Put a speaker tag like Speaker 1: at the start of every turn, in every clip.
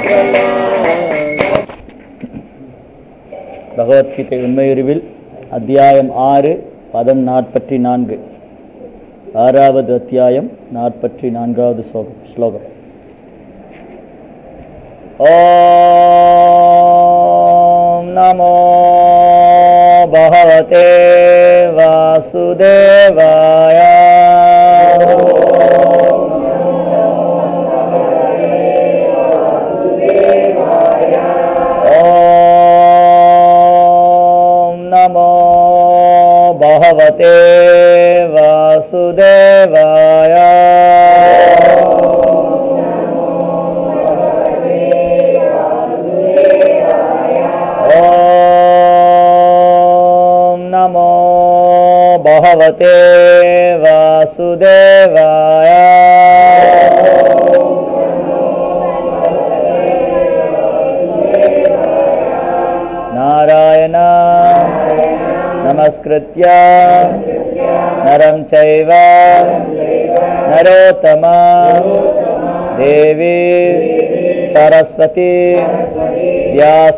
Speaker 1: பகவத்கீதை உண்மையுருவில் அத்தியாயம் ஆறு பதம் நாற்பத்தி நான்கு ஆறாவது அத்தியாயம் நாற்பத்தி நான்காவது ஸ்லோகம் ஸ்லோகம் ஓம் நமோ பகவதே வாசுதேவாய ॐ नमो भगवते वासुदेवाय ॐ नमो भगवते वासुदेवाय नारायण नमस्कृत्य नरं चैव नरोत्तम देवी सरस्वती व्यास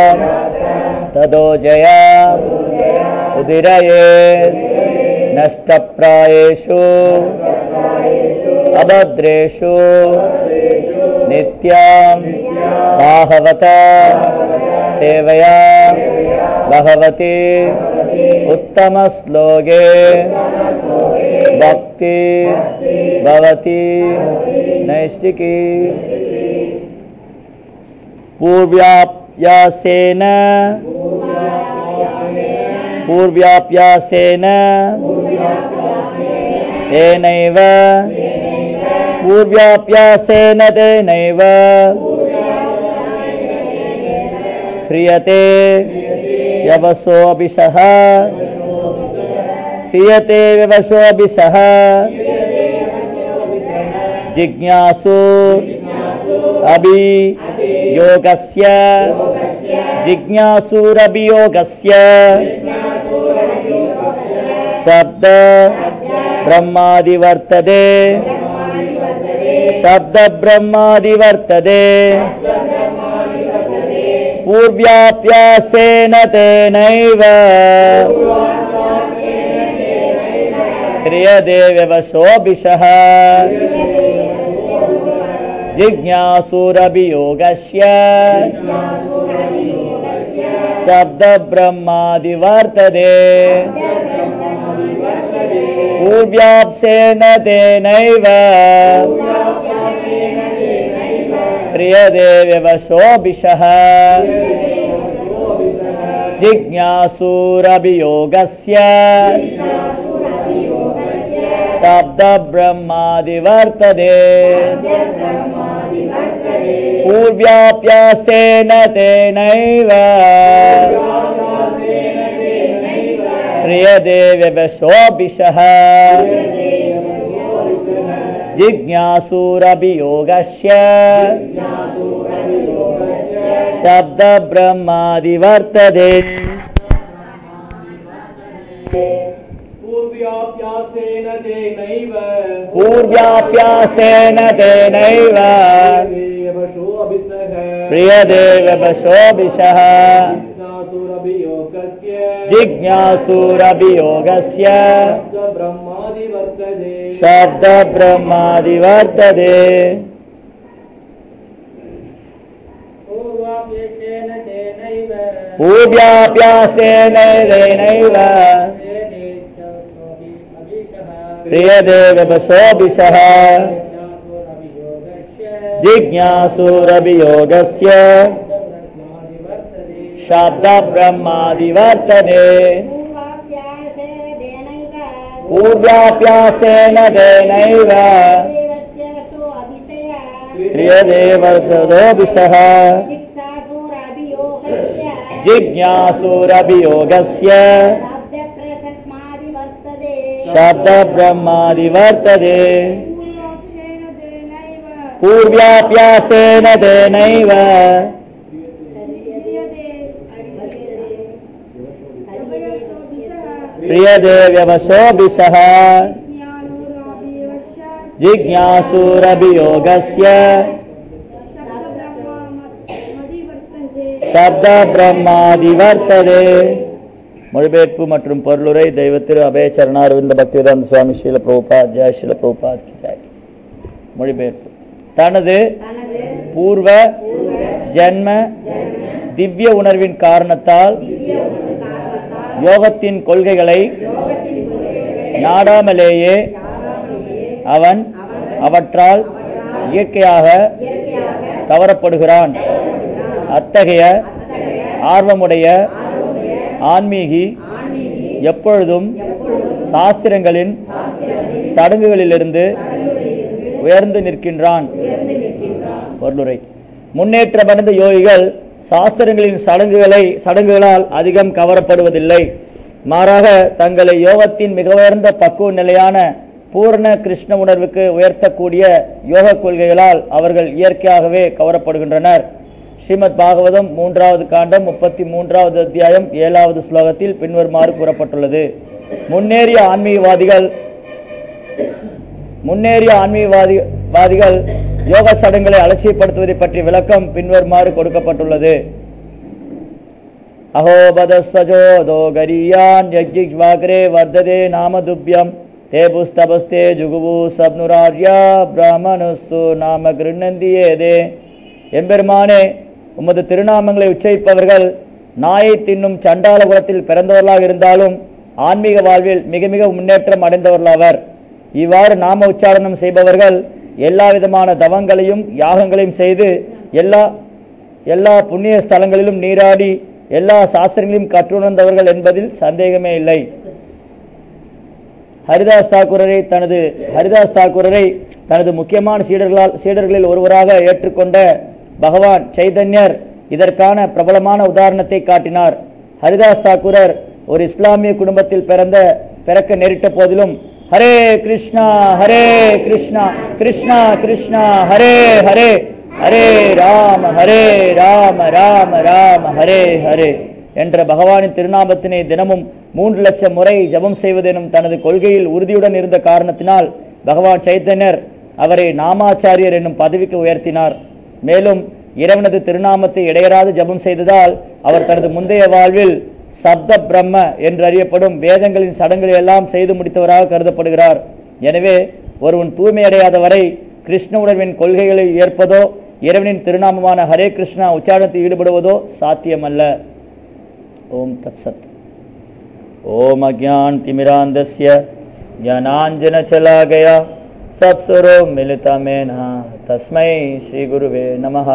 Speaker 1: तदोजय उदिरये नष्टप्रायेषु अभद्रेषु नित्यां बाहवता सेवया भगवती उत्तमश्लोके भक्ति भवति नैष्टिकी पूर्व्याप्यासेन पूर्व्याप्यासेन तेनैव पूर्व्याप्यासेन तेनैव ह्रियते यवसोऽपि सः ह्रियते व्यवसोऽपि सः जिज्ञासु अभि योगस्य जिज्ञासुरभियोगस्य शब्द ब्रह्मादिवर्तते शब्दब्रह्मादिवर्तते पूर्व्याप्यासेन तेनैव क्रियते व्यवशोभिषः जिज्ञासुरभियोगस्य शब्दब्रह्मादिवर्तते पूर्व्याप्सेन तेनैव क्रियते व्यवशोभिषः जिज्ञासुरभियोगस्य शब्दब्रह्मादिवर्तते पूर्व्याप्यासेन तेनैव क्रियते व्यवशोभिषः जिज्ञासुरभियोगस्य शब्दब्रह्मादिवर्तते
Speaker 2: पूर्व्याप्यासेन तेनैव
Speaker 1: पूर्व्याप्यासेन तेनैव
Speaker 2: देवशोऽभिसः
Speaker 1: प्रियदेवशोभिषः
Speaker 2: जिज्ञासुरभियोगस्य
Speaker 1: जिज्ञासुरभियोगस्य
Speaker 2: ब्रह्मादिवर्तते
Speaker 1: शब्दब्रह्मादिवर्तते
Speaker 2: पूर्वाप्येषेण तेनैव
Speaker 1: पूर्व्याप्यासेन तेनैव प्रियदेवशोभिषः जिज्ञासुरभियोगस्य शब्दब्रह्मादिवर्तते पूर्वाप्यासेन तेनैव प्रियदेवशोभिषः जिज्ञासुरभियोगस्य शब्दब्रह्मादिवर्तते पूर्व्याप्यासेन तेनैव प्रियदेव्यवशोभिषः जिज्ञासुरभियोगस्य சப்த பிரம்மாதி வர்த்ததே மொழிபெயர்ப்பு மற்றும் பொருளுரை தெய்வத்திரு அபய சரணாரவிந்த பக்திவேதாந்த சுவாமி ஸ்ரீல பிரபுபாத் ஜெய ஸ்ரீல பிரபுபாத் கி ஜெய். மொழிபெயர்ப்பு தனது பூர்வ ஜென்ம திவ்ய உணர்வின் காரணத்தால் யோகத்தின் கொள்கைகளை நாடாமலேயே அவன் அவற்றால் இயற்கையாக கவரப்படுகிறான் அத்தகைய ஆர்வமுடைய ஆன்மீகி எப்பொழுதும் சாஸ்திரங்களின் சடங்குகளிலிருந்து உயர்ந்து நிற்கின்றான் பொருளுரை முன்னேற்றமடைந்த யோகிகள் சாஸ்திரங்களின் சடங்குகளை சடங்குகளால் அதிகம் கவரப்படுவதில்லை மாறாக தங்களை யோகத்தின் மிக உயர்ந்த பக்குவ நிலையான பூரண கிருஷ்ண உணர்வுக்கு உயர்த்தக்கூடிய யோக கொள்கைகளால் அவர்கள் இயற்கையாகவே கவரப்படுகின்றனர் ஸ்ரீமத் பாகவதம் மூன்றாவது காண்டம் முப்பத்தி மூன்றாவது அத்தியாயம் ஏழாவது ஸ்லோகத்தில் பின்வருமாறு கூறப்பட்டுள்ளது முன்னேறிய ஆன்மீகவாதிகள் முன்னேறிய ஆன்மீகவாதி வாதிகள் யோக சடங்குகளை அலட்சியப்படுத்துவதை பற்றி விளக்கம் பின்வருமாறு கொடுக்கப்பட்டுள்ளது அகோபதஸ்வஜோதோ கரியான் யஜ்ஜிக்வாக்ரே வர்ததே நாமதுப்யம் தே புஸ்தபஸ்தே ஜுகுவு சப்னுரார்யா பிராமணுஸ்து நாம கிருண்ணந்தியேதே எம்பெருமானே உமது திருநாமங்களை உச்சரிப்பவர்கள் நாயை தின்னும் சண்டால குலத்தில் பிறந்தவர்களாக இருந்தாலும் ஆன்மீக வாழ்வில் மிக மிக முன்னேற்றம் அடைந்தவர்களாவர் இவ்வாறு நாம உச்சாரணம் செய்பவர்கள் எல்லா விதமான தவங்களையும் யாகங்களையும் செய்து எல்லா எல்லா புண்ணிய ஸ்தலங்களிலும் நீராடி எல்லா சாஸ்திரங்களையும் கற்றுணர்ந்தவர்கள் என்பதில் சந்தேகமே இல்லை ஹரிதாஸ் தாக்கூரரை தனது ஹரிதாஸ் தாக்கூரரை தனது முக்கியமான சீடர்களால் சீடர்களில் ஒருவராக ஏற்றுக்கொண்ட பகவான் சைதன்யர் இதற்கான பிரபலமான உதாரணத்தை காட்டினார் ஹரிதாஸ் தாக்கூரர் ஒரு இஸ்லாமிய குடும்பத்தில் பிறந்த பிறக்க நேரிட்ட போதிலும் ஹரே கிருஷ்ணா ஹரே கிருஷ்ணா கிருஷ்ணா கிருஷ்ணா ஹரே ஹரே ஹரே ராம ஹரே ராம ராம ராம ஹரே ஹரே என்ற பகவானின் திருநாமத்தினை தினமும் மூன்று லட்சம் முறை ஜெபம் செய்வதெனும் தனது கொள்கையில் உறுதியுடன் இருந்த காரணத்தினால் பகவான் சைத்தன்யர் அவரை நாமாச்சாரியர் என்னும் பதவிக்கு உயர்த்தினார் மேலும் இறைவனது திருநாமத்தை இடையராது ஜெபம் செய்ததால் அவர் தனது முந்தைய வாழ்வில் சப்த பிரம்ம என்று அறியப்படும் வேதங்களின் சடங்குகளை எல்லாம் செய்து முடித்தவராக கருதப்படுகிறார் எனவே ஒருவன் தூய்மையடையாத வரை கிருஷ்ண உணர்வின் கொள்கைகளை ஏற்பதோ இறைவனின் திருநாமமான ஹரே கிருஷ்ணா உச்சாரணத்தில் ஈடுபடுவதோ சாத்தியமல்ல ஓம் தத் சத் ஓம் அஜான் திமிராந்தஸ்ய ज्ञानाञ्जनचलागया सत्स्वरो मिलितमेन तस्मै श्रीगुरुवे नमः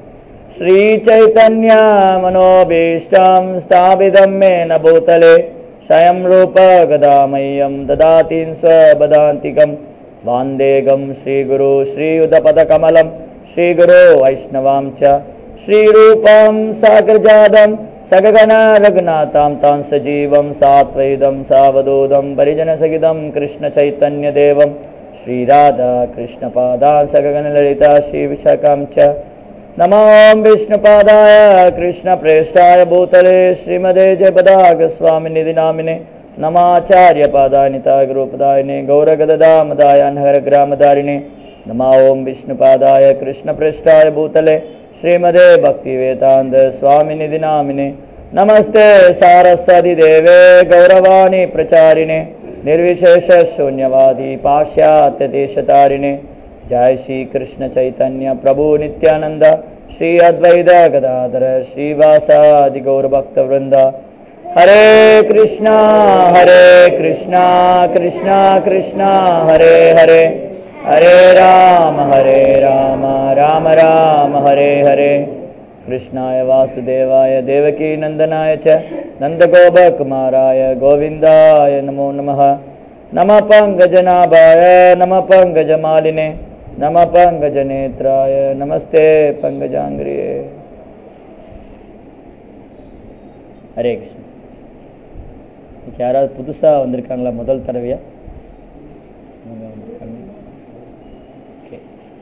Speaker 1: श्रीचैतन्यमनोभीष्टं स्थापितं मेन भूतले स्वयं रूप गदामह्यं ददाति स्वपदान्तिकं वान्देगं श्रीगुरु श्रीयुतपदकमलं श्रीगुरो वैष्णवां च श्रीरूपं साग्रजातं सगगण रघुनाथां तां सजीवं सात्वैदं सावधूतं परिजनसहितं कृष्णचैतन्यदेवं श्रीराधा कृष्णपादान् सगगणललिता श्रीविशाखां च नमो विष्णुपादाय कृष्णप्रेष्ठाय भूतले श्रीमदे जयपदागस्वामिनिधि नामिने नमाचार्यपादानिताय गुरुपदायिने गौरगददामदाय अनहरग्रामधारिणे नमो ॐ विष्णुपादाय कृष्णप्रेष्ठाय भूतले श्रीमदे भक्तिवेदान्त स्वामिनिधि नामिने नमस्ते सारस्वति देवे गौरवाणी प्रचारिणे निर्विशेष शून्यवादी पाश्चात्य देशतारिणे जय श्री कृष्ण चैतन्य प्रभु नित्यानंद श्री अद्वैत गदाधर श्रीवासादि गौर भक्त वृंद हरे कृष्णा हरे कृष्णा कृष्णा कृष्णा हरे हरे हरे राम हरे राम राम राम हरे हरे कृष्णाय वासुदेवाय देवकी नन्दनाय च नन्दगोपकुमाराय गोविन्दाय नमो नमः नमः पङ्कजनाभाय नमः पङ्कजमालिने नमः पङ्कजनेत्राय नमस्ते पङ्कजाङ्ग्रिये ஹரே கிருஷ்ணா இன்னைக்கு யாராவது புதுசாக வந்திருக்காங்களா முதல் தடவையா ஓகே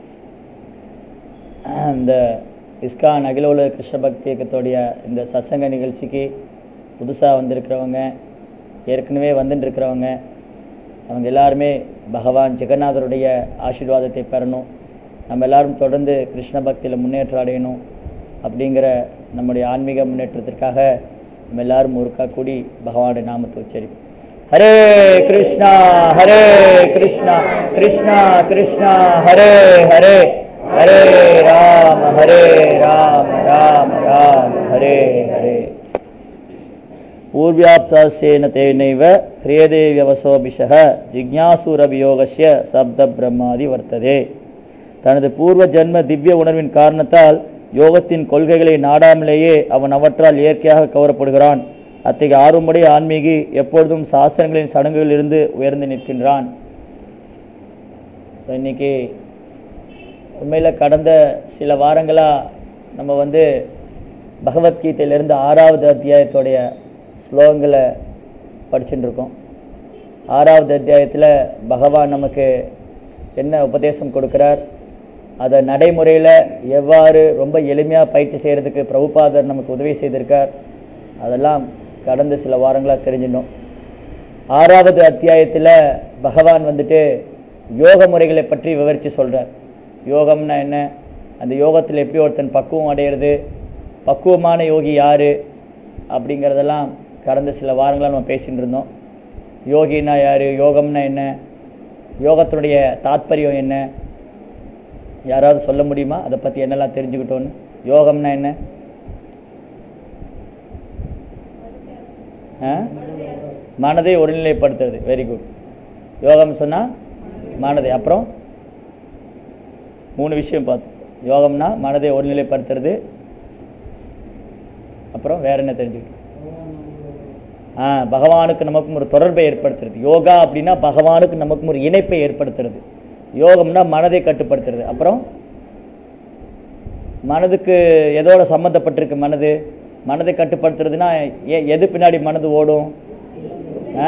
Speaker 1: இந்த இஸ்கான் அகில உலக கிருஷ்ண பக்தி இயக்கத்துடைய இந்த சத்சங்க நிகழ்ச்சிக்கு புதுசாக வந்திருக்கிறவங்க ஏற்கனவே வந்துட்டு இருக்கிறவங்க அவங்க எல்லாருமே பகவான் ஜெகநாதருடைய ஆசீர்வாதத்தை பெறணும் நம்ம எல்லாரும் தொடர்ந்து கிருஷ்ண பக்தியில் முன்னேற்றம் அடையணும் அப்படிங்கிற நம்முடைய ஆன்மீக முன்னேற்றத்திற்காக நம்ம எல்லாரும் ஒருக்கா கூடி பகவானுடைய நாமத்தை உச்சரிப்போம் ஹரே கிருஷ்ணா ஹரே கிருஷ்ணா கிருஷ்ணா கிருஷ்ணா ஹரே ஹரே ஹரே ராம ஹரே ராம ராம ராம ஹரே ஹரே பூர்வியாப்தாசேன தேனைவ ஹிரியதே வியவசோபிஷக ஜிக்ஞாசூரபியோகஸ்ய சப்த பிரம்மாதி வர்த்ததே தனது பூர்வ ஜென்ம திவ்ய உணர்வின் காரணத்தால் யோகத்தின் கொள்கைகளை நாடாமலேயே அவன் அவற்றால் இயற்கையாக கவரப்படுகிறான் அத்தகைய ஆர்வமுடைய ஆன்மீகி எப்பொழுதும் சாஸ்திரங்களின் சடங்குகளில் இருந்து உயர்ந்து நிற்கின்றான் இன்னைக்கு உண்மையில் கடந்த சில வாரங்களாக நம்ம வந்து பகவத்கீதையிலிருந்து ஆறாவது அத்தியாயத்தோடைய ஸ்லோகங்களை படிச்சுட்டு இருக்கோம் ஆறாவது அத்தியாயத்தில் பகவான் நமக்கு என்ன உபதேசம் கொடுக்கிறார் அதை நடைமுறையில் எவ்வாறு ரொம்ப எளிமையாக பயிற்சி செய்கிறதுக்கு பிரபுபாதர் நமக்கு உதவி செய்திருக்கார் அதெல்லாம் கடந்த சில வாரங்களாக தெரிஞ்சிட்டோம் ஆறாவது அத்தியாயத்தில் பகவான் வந்துட்டு யோக முறைகளை பற்றி விவரித்து சொல்கிறார் யோகம்னா என்ன அந்த யோகத்தில் எப்படி ஒருத்தன் பக்குவம் அடையிறது பக்குவமான யோகி யார் அப்படிங்கிறதெல்லாம் கடந்த சில வாரங்களாக நம்ம பேசிகிட்டு இருந்தோம் யோகினா யார் யோகம்னா என்ன யோகத்தினுடைய தாத்பரியம் என்ன யாராவது சொல்ல முடியுமா அதை பற்றி என்னெல்லாம் தெரிஞ்சுக்கிட்டோன்னு யோகம்னா என்ன ஆ? மனதை ஒருநிலைப்படுத்துறது வெரி குட் யோகம் சொன்னால் மனதை அப்புறம் மூணு விஷயம் பார்த்தோம் யோகம்னா மனதை ஒருநிலைப்படுத்துறது அப்புறம் வேற என்ன தெரிஞ்சுக்கிட்டோம் ஆ பகவானுக்கு நமக்கும் ஒரு தொடர்பை ஏற்படுத்துறது யோகா அப்படின்னா பகவானுக்கு நமக்கும் ஒரு இணைப்பை ஏற்படுத்துறது யோகம்னா மனதை கட்டுப்படுத்துறது அப்புறம் மனதுக்கு எதோட சம்மந்தப்பட்டிருக்கு மனது மனதை கட்டுப்படுத்துறதுன்னா எ- எது பின்னாடி மனது ஓடும் ஆ?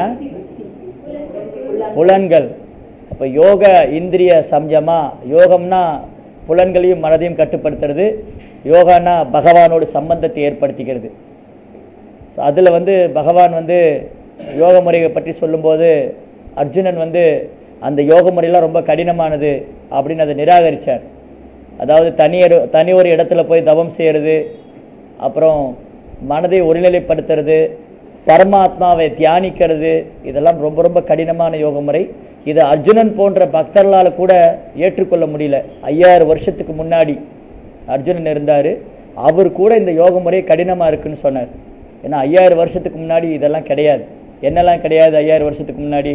Speaker 1: புலன்கள் அப்போ யோக இந்திரிய சம்யமா யோகம்னா புலன்களையும் மனதையும் கட்டுப்படுத்துறது யோகானா பகவானோட சம்பந்தத்தை ஏற்படுத்திக்கிறது ஸோ அதில் வந்து பகவான் வந்து யோக முறையை பற்றி சொல்லும்போது அர்ஜுனன் வந்து அந்த யோக முறையெல்லாம் ரொம்ப கடினமானது அப்படின்னு அதை நிராகரித்தார் அதாவது தனியர் தனி ஒரு இடத்துல போய் தவம் செய்கிறது அப்புறம் மனதை ஒருநிலைப்படுத்துறது பரமாத்மாவை தியானிக்கிறது இதெல்லாம் ரொம்ப ரொம்ப கடினமான யோக முறை இது அர்ஜுனன் போன்ற பக்தர்களால் கூட ஏற்றுக்கொள்ள முடியல ஐயாயிரம் வருஷத்துக்கு முன்னாடி அர்ஜுனன் இருந்தார் அவர் கூட இந்த யோக முறை கடினமாக இருக்குன்னு சொன்னார் ஏன்னா ஐயாயிரம் வருஷத்துக்கு முன்னாடி இதெல்லாம் கிடையாது என்னெல்லாம் கிடையாது ஐயாயிரம் வருஷத்துக்கு முன்னாடி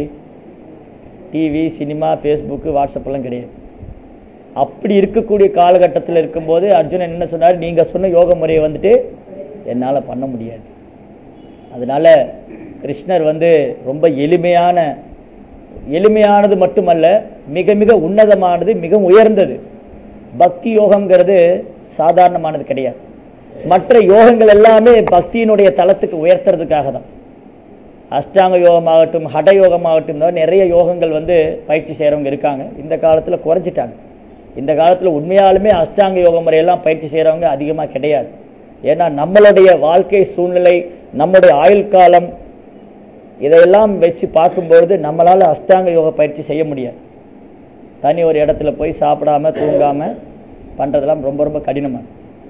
Speaker 1: டிவி சினிமா ஃபேஸ்புக்கு வாட்ஸ்அப்லாம் கிடையாது அப்படி இருக்கக்கூடிய காலகட்டத்தில் இருக்கும்போது அர்ஜுனன் என்ன சொன்னார் நீங்கள் சொன்ன யோக முறையை வந்துட்டு என்னால் பண்ண முடியாது அதனால கிருஷ்ணர் வந்து ரொம்ப எளிமையான எளிமையானது மட்டுமல்ல மிக மிக உன்னதமானது மிக உயர்ந்தது பக்தி யோகம்ங்கிறது சாதாரணமானது கிடையாது மற்ற யோகங்கள் எல்லாமே பக்தியினுடைய தளத்துக்கு உயர்த்துறதுக்காக தான் அஷ்டாங்க யோகமாகட்டும் ஹட யோகமாகட்டும் இந்த மாதிரி நிறைய யோகங்கள் வந்து பயிற்சி செய்கிறவங்க இருக்காங்க இந்த காலத்தில் குறைஞ்சிட்டாங்க இந்த காலத்தில் உண்மையாலுமே அஷ்டாங்க யோக முறையெல்லாம் பயிற்சி செய்கிறவங்க அதிகமாக கிடையாது ஏன்னா நம்மளுடைய வாழ்க்கை சூழ்நிலை நம்முடைய ஆயுள் காலம் இதையெல்லாம் வச்சு பார்க்கும்பொழுது நம்மளால் அஷ்டாங்க யோக பயிற்சி செய்ய முடியாது தனி ஒரு இடத்துல போய் சாப்பிடாம தூங்காம பண்ணுறதெல்லாம் ரொம்ப ரொம்ப கடினமானது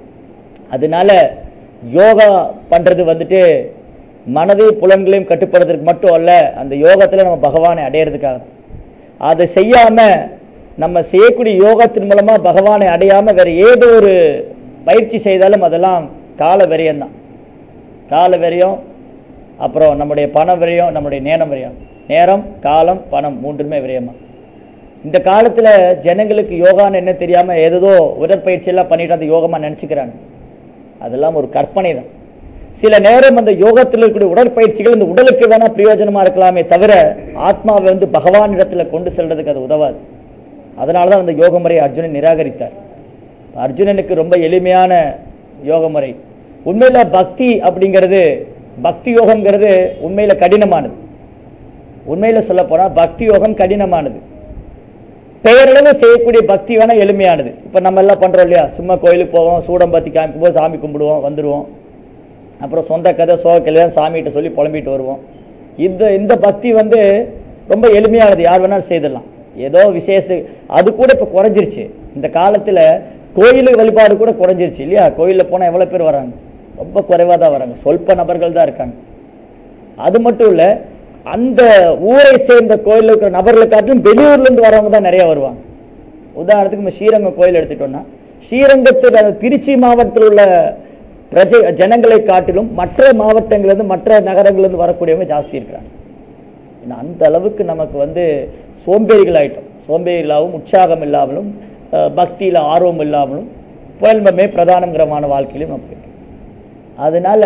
Speaker 1: அதனால யோகா பண்ணுறது வந்துட்டு மனதை புலன்களையும் கட்டுப்படுறதுக்கு மட்டும் அல்ல அந்த யோகத்தில் நம்ம பகவானை அடையிறதுக்காக தான். அதை செய்யாம நம்ம செய்யக்கூடிய யோகத்தின் மூலமா பகவானை அடையாம வேற ஏதோ ஒரு பயிற்சி செய்தாலும் அதெல்லாம் கால விரயம்தான் கால விரயம் அப்புறம் நம்முடைய பண விரயம் நம்முடைய நேரம் விரயம் நேரம் காலம் பணம் மூன்றுமே விரயமா இந்த காலத்துல ஜனங்களுக்கு யோகான்னு என்ன தெரியாம ஏதோ உடற்பயிற்சி எல்லாம் பண்ணிட்டு அந்த யோகமா நினைச்சுக்கிறாங்க அதெல்லாம் ஒரு கற்பனை தான் சில நேரம் அந்த யோகத்தில் இருக்கக்கூடிய உடற்பயிற்சிகள் இந்த உடலுக்கு வேணா பிரயோஜனமா இருக்கலாமே தவிர ஆத்மாவை வந்து பகவான் இடத்துல கொண்டு செல்றதுக்கு அது உதவாது அதனால தான் அந்த யோக முறையை அர்ஜுனன் நிராகரித்தார் அர்ஜுனனுக்கு ரொம்ப எளிமையான யோக முறை உண்மையில பக்தி அப்படிங்கிறது பக்தி யோகம்ங்கிறது உண்மையில கடினமானது உண்மையில சொல்ல போனா பக்தி யோகம் கடினமானது பெயரளவு செய்யக்கூடிய பக்தி வேணா எளிமையானது இப்போ நம்ம எல்லாம் பண்றோம் இல்லையா சும்மா கோயிலுக்கு போவோம் சூடம்பத்தி காமிக்கும் போது சாமி கும்பிடுவோம் வந்துடுவோம் அப்புறம் சொந்த கதை சோகக்கலை தான் சாமிகிட்ட சொல்லி புலம்பிட்டு வருவோம் இந்த இந்த பக்தி வந்து ரொம்ப எளிமையானது யார் வேணாலும் செய்திடலாம் ஏதோ விசேஷத்துக்கு அது கூட இப்போ குறைஞ்சிருச்சு இந்த காலத்தில் கோயில் வழிபாடு கூட குறைஞ்சிருச்சு இல்லையா கோயிலில் போனால் எவ்வளோ பேர் வராங்க ரொம்ப குறைவாக தான் வராங்க சொல்ப நபர்கள் தான் இருக்காங்க அது மட்டும் இல்லை அந்த ஊரை சேர்ந்த கோயிலில் இருக்கிற நபர்களை காட்டிலும் வெளியூர்லேருந்து வரவங்க தான் நிறைய வருவாங்க உதாரணத்துக்கு நம்ம ஸ்ரீரங்கம் கோயில் எடுத்துட்டோம்னா ஸ்ரீரங்கத்தில் அந்த திருச்சி மாவட்டத்தில் உள்ள பிரஜை ஜனங்களை காட்டிலும் மற்ற மாவட்டங்கள்லேருந்து மற்ற நகரங்கள்லேருந்து வரக்கூடியவங்க ஜாஸ்தி இருக்கிறாங்க ஏன்னா அந்த அளவுக்கு நமக்கு வந்து சோம்பேறிகள் ஆயிட்டோம் சோம்பேறிகளாகவும் உற்சாகம் இல்லாமலும் அஹ், பக்தியில ஆர்வம் இல்லாமலும் புயல்மமே பிரதானங்கிரமான வாழ்க்கையிலும் நமக்கு இருக்கு. அதனால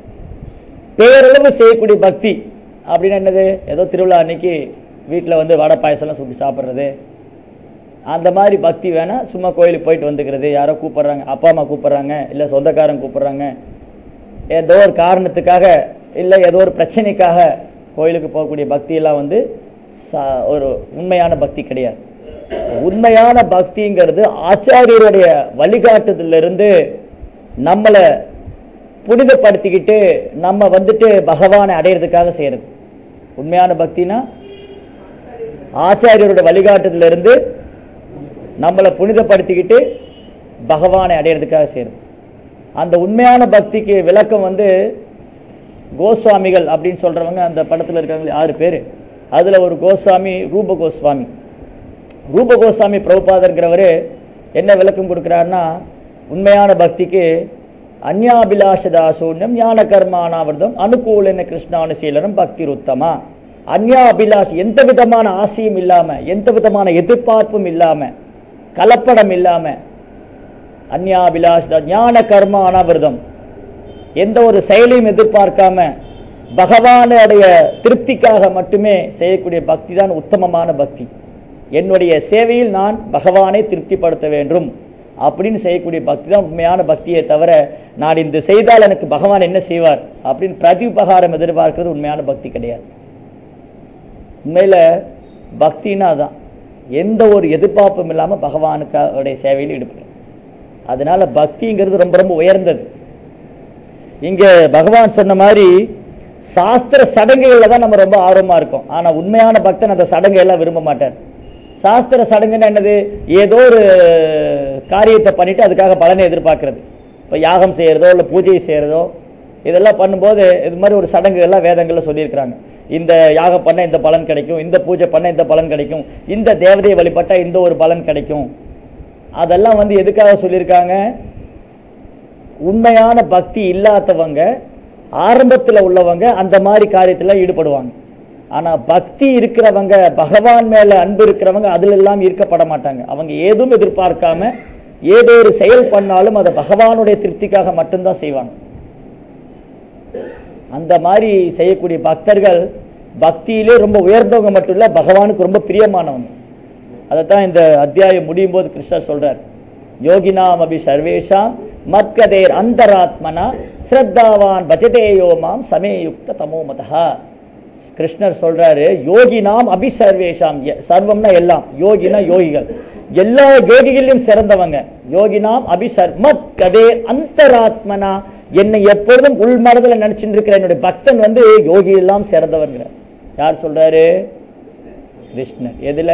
Speaker 1: பேரளவு செய்யக்கூடிய பக்தி அப்படின்னு என்னது ஏதோ திருவிழா அன்னைக்கு வீட்டில் வந்து வடை பாயசம்லாம் சுட்டி சாப்பிட்றது அந்த மாதிரி பக்தி வேணா சும்மா கோயிலுக்கு போயிட்டு வந்துக்கிறது யாரோ கூப்பிடுறாங்க அப்பா அம்மா கூப்பிடுறாங்க இல்லை சொந்தக்காரங்க கூப்பிடுறாங்க ஏதோ ஒரு காரணத்துக்காக இல்லை ஏதோ ஒரு பிரச்சனைக்காக கோயிலுக்கு போகக்கூடிய பக்தியெல்லாம் வந்து ச- ஒரு உண்மையான பக்தி கிடையாது உண்மையான பக்திங்கிறது ஆச்சாரியருடைய வழிகாட்டுதலிருந்து நம்மளை புனிதப்படுத்திக்கிட்டு நம்ம வந்துட்டு பகவானை அடையிறதுக்காக செய்யறது உண்மையான பக்தினா ஆச்சாரியரோட வழிகாட்டுதலிருந்து நம்மளை புனிதப்படுத்திக்கிட்டு பகவானை அடையிறதுக்காக செய்யறது அந்த உண்மையான பக்திக்கு விளக்கம் வந்து கோஸ்வாமிகள் அப்படின்னு சொல்றவங்க அந்த படத்துல இருக்காங்க ஆறு பேர் அதுல ஒரு கோஸ்வாமி ரூப கோஸ்வாமி ரூப கோஸ்வாமி பிரபுபாதர்ங்கிறவர் என்ன விளக்கம் கொடுக்குறாருன்னா உண்மையான பக்திக்கு அந்யாபிலாஷதாசூன்யம் ஞான கர்மானாவிரதம் அனுகூலன கிருஷ்ணானுசீலனம் பக்தி உத்தமா அந்யா அபிலாஷ் எந்த விதமான ஆசையும் இல்லாம எந்த விதமான எதிர்பார்ப்பும் இல்லாம கலப்படம் இல்லாம அந்யாபிலாஷ் ஞான கர்ம அனாவிரதம் எந்த ஒரு செயலையும் எதிர்பார்க்காம பகவானுடைய திருப்திக்காக மட்டுமே செய்யக்கூடிய பக்தி தான் உத்தமமான பக்தி என்னுடைய சேவையில் நான் பகவானை திருப்திப்படுத்த வேண்டும் அப்படின்னு செய்யக்கூடிய பக்தி தான் உண்மையான பக்தியை தவிர நான் இந்த செய்தால் எனக்கு பகவான் என்ன செய்வார் அப்படின்னு பிரதிபகாரம் எதிர்பார்க்கிறது உண்மையான பக்தி கிடையாது உண்மையில பக்தின்னா அதான் எந்த ஒரு எதிர்பார்ப்பும் இல்லாம பகவானுக்காவுடைய சேவையில் ஈடுபடும் அதனால பக்திங்கிறது ரொம்ப ரொம்ப உயர்ந்தது இங்க பகவான் சொன்ன மாதிரி சாஸ்திர சடங்குகள்ல தான் நம்ம ரொம்ப ஆர்வமா இருக்கோம் ஆனா உண்மையான பக்தன் அந்த சடங்கை எல்லாம் விரும்ப மாட்டார் சாஸ்திர சடங்குன்னா என்னது ஏதோ ஒரு காரியத்தை பண்ணிட்டு அதுக்காக பலனை எதிர்பார்க்கிறது இப்போ யாகம் செய்யறதோ இல்லை பூஜை செய்யறதோ இதெல்லாம் பண்ணும்போது இது மாதிரி ஒரு சடங்கு எல்லாம் வேதங்கள்ல சொல்லியிருக்கிறாங்க இந்த யாகம் பண்ண இந்த பலன் கிடைக்கும் இந்த பூஜை பண்ண இந்த பலன் கிடைக்கும் இந்த தேவதையை வழிபட்டா இந்த ஒரு பலன் கிடைக்கும் அதெல்லாம் வந்து எதுக்காக சொல்லியிருக்காங்க உண்மையான பக்தி இல்லாதவங்க ஆரம்பத்தில் உள்ளவங்க அந்த மாதிரி காரியத்துல ஈடுபடுவாங்க ஆனா பக்தி இருக்கிறவங்க பகவான் மேல அன்பு இருக்கிறவங்க அதுல எல்லாம் ஈர்க்கப்பட மாட்டாங்க அவங்க ஏதும் எதிர்பார்க்காம ஏதோ ஒரு செயல் பண்ணாலும் அதை பகவானுடைய திருப்திக்காக மட்டும்தான் செய்வாங்க அந்த மாதிரி செய்யக்கூடிய பக்தர்கள் பக்தியிலே ரொம்ப உயர்ந்தவங்க மட்டும் இல்ல பகவானுக்கு ரொம்ப பிரியமானவங்க அதைத்தான் இந்த அத்தியாயம் முடியும் போது கிருஷ்ணர் சொல்றார் யோகினாம் அபி சர்வேஷாம் மத்கதேர் அந்தராத்மனா ஸ்ரத்தாவான் பஜதேயோ மாம் சமேயுக்த தமோமதா கிருஷ்ணர் சொல்றாரு யோகினாம் அபி சர்வேஷாம் எ- சர்வம்னா எல்லாம் யோகினா யோகிகள் எல்லா யோகிகளிலும் சிறந்தவங்க யோகினாம் அபிசர் மத்கதே அந்தராத்மனா என்னை எப்பொழுதும் உள்மனதில் நினைச்சிட்டு இருக்கிற என்னுடைய பக்தன் வந்து யோகி எல்லாம் சிறந்தவங்கிறார் யார் சொல்றாரு கிருஷ்ணர் எதுல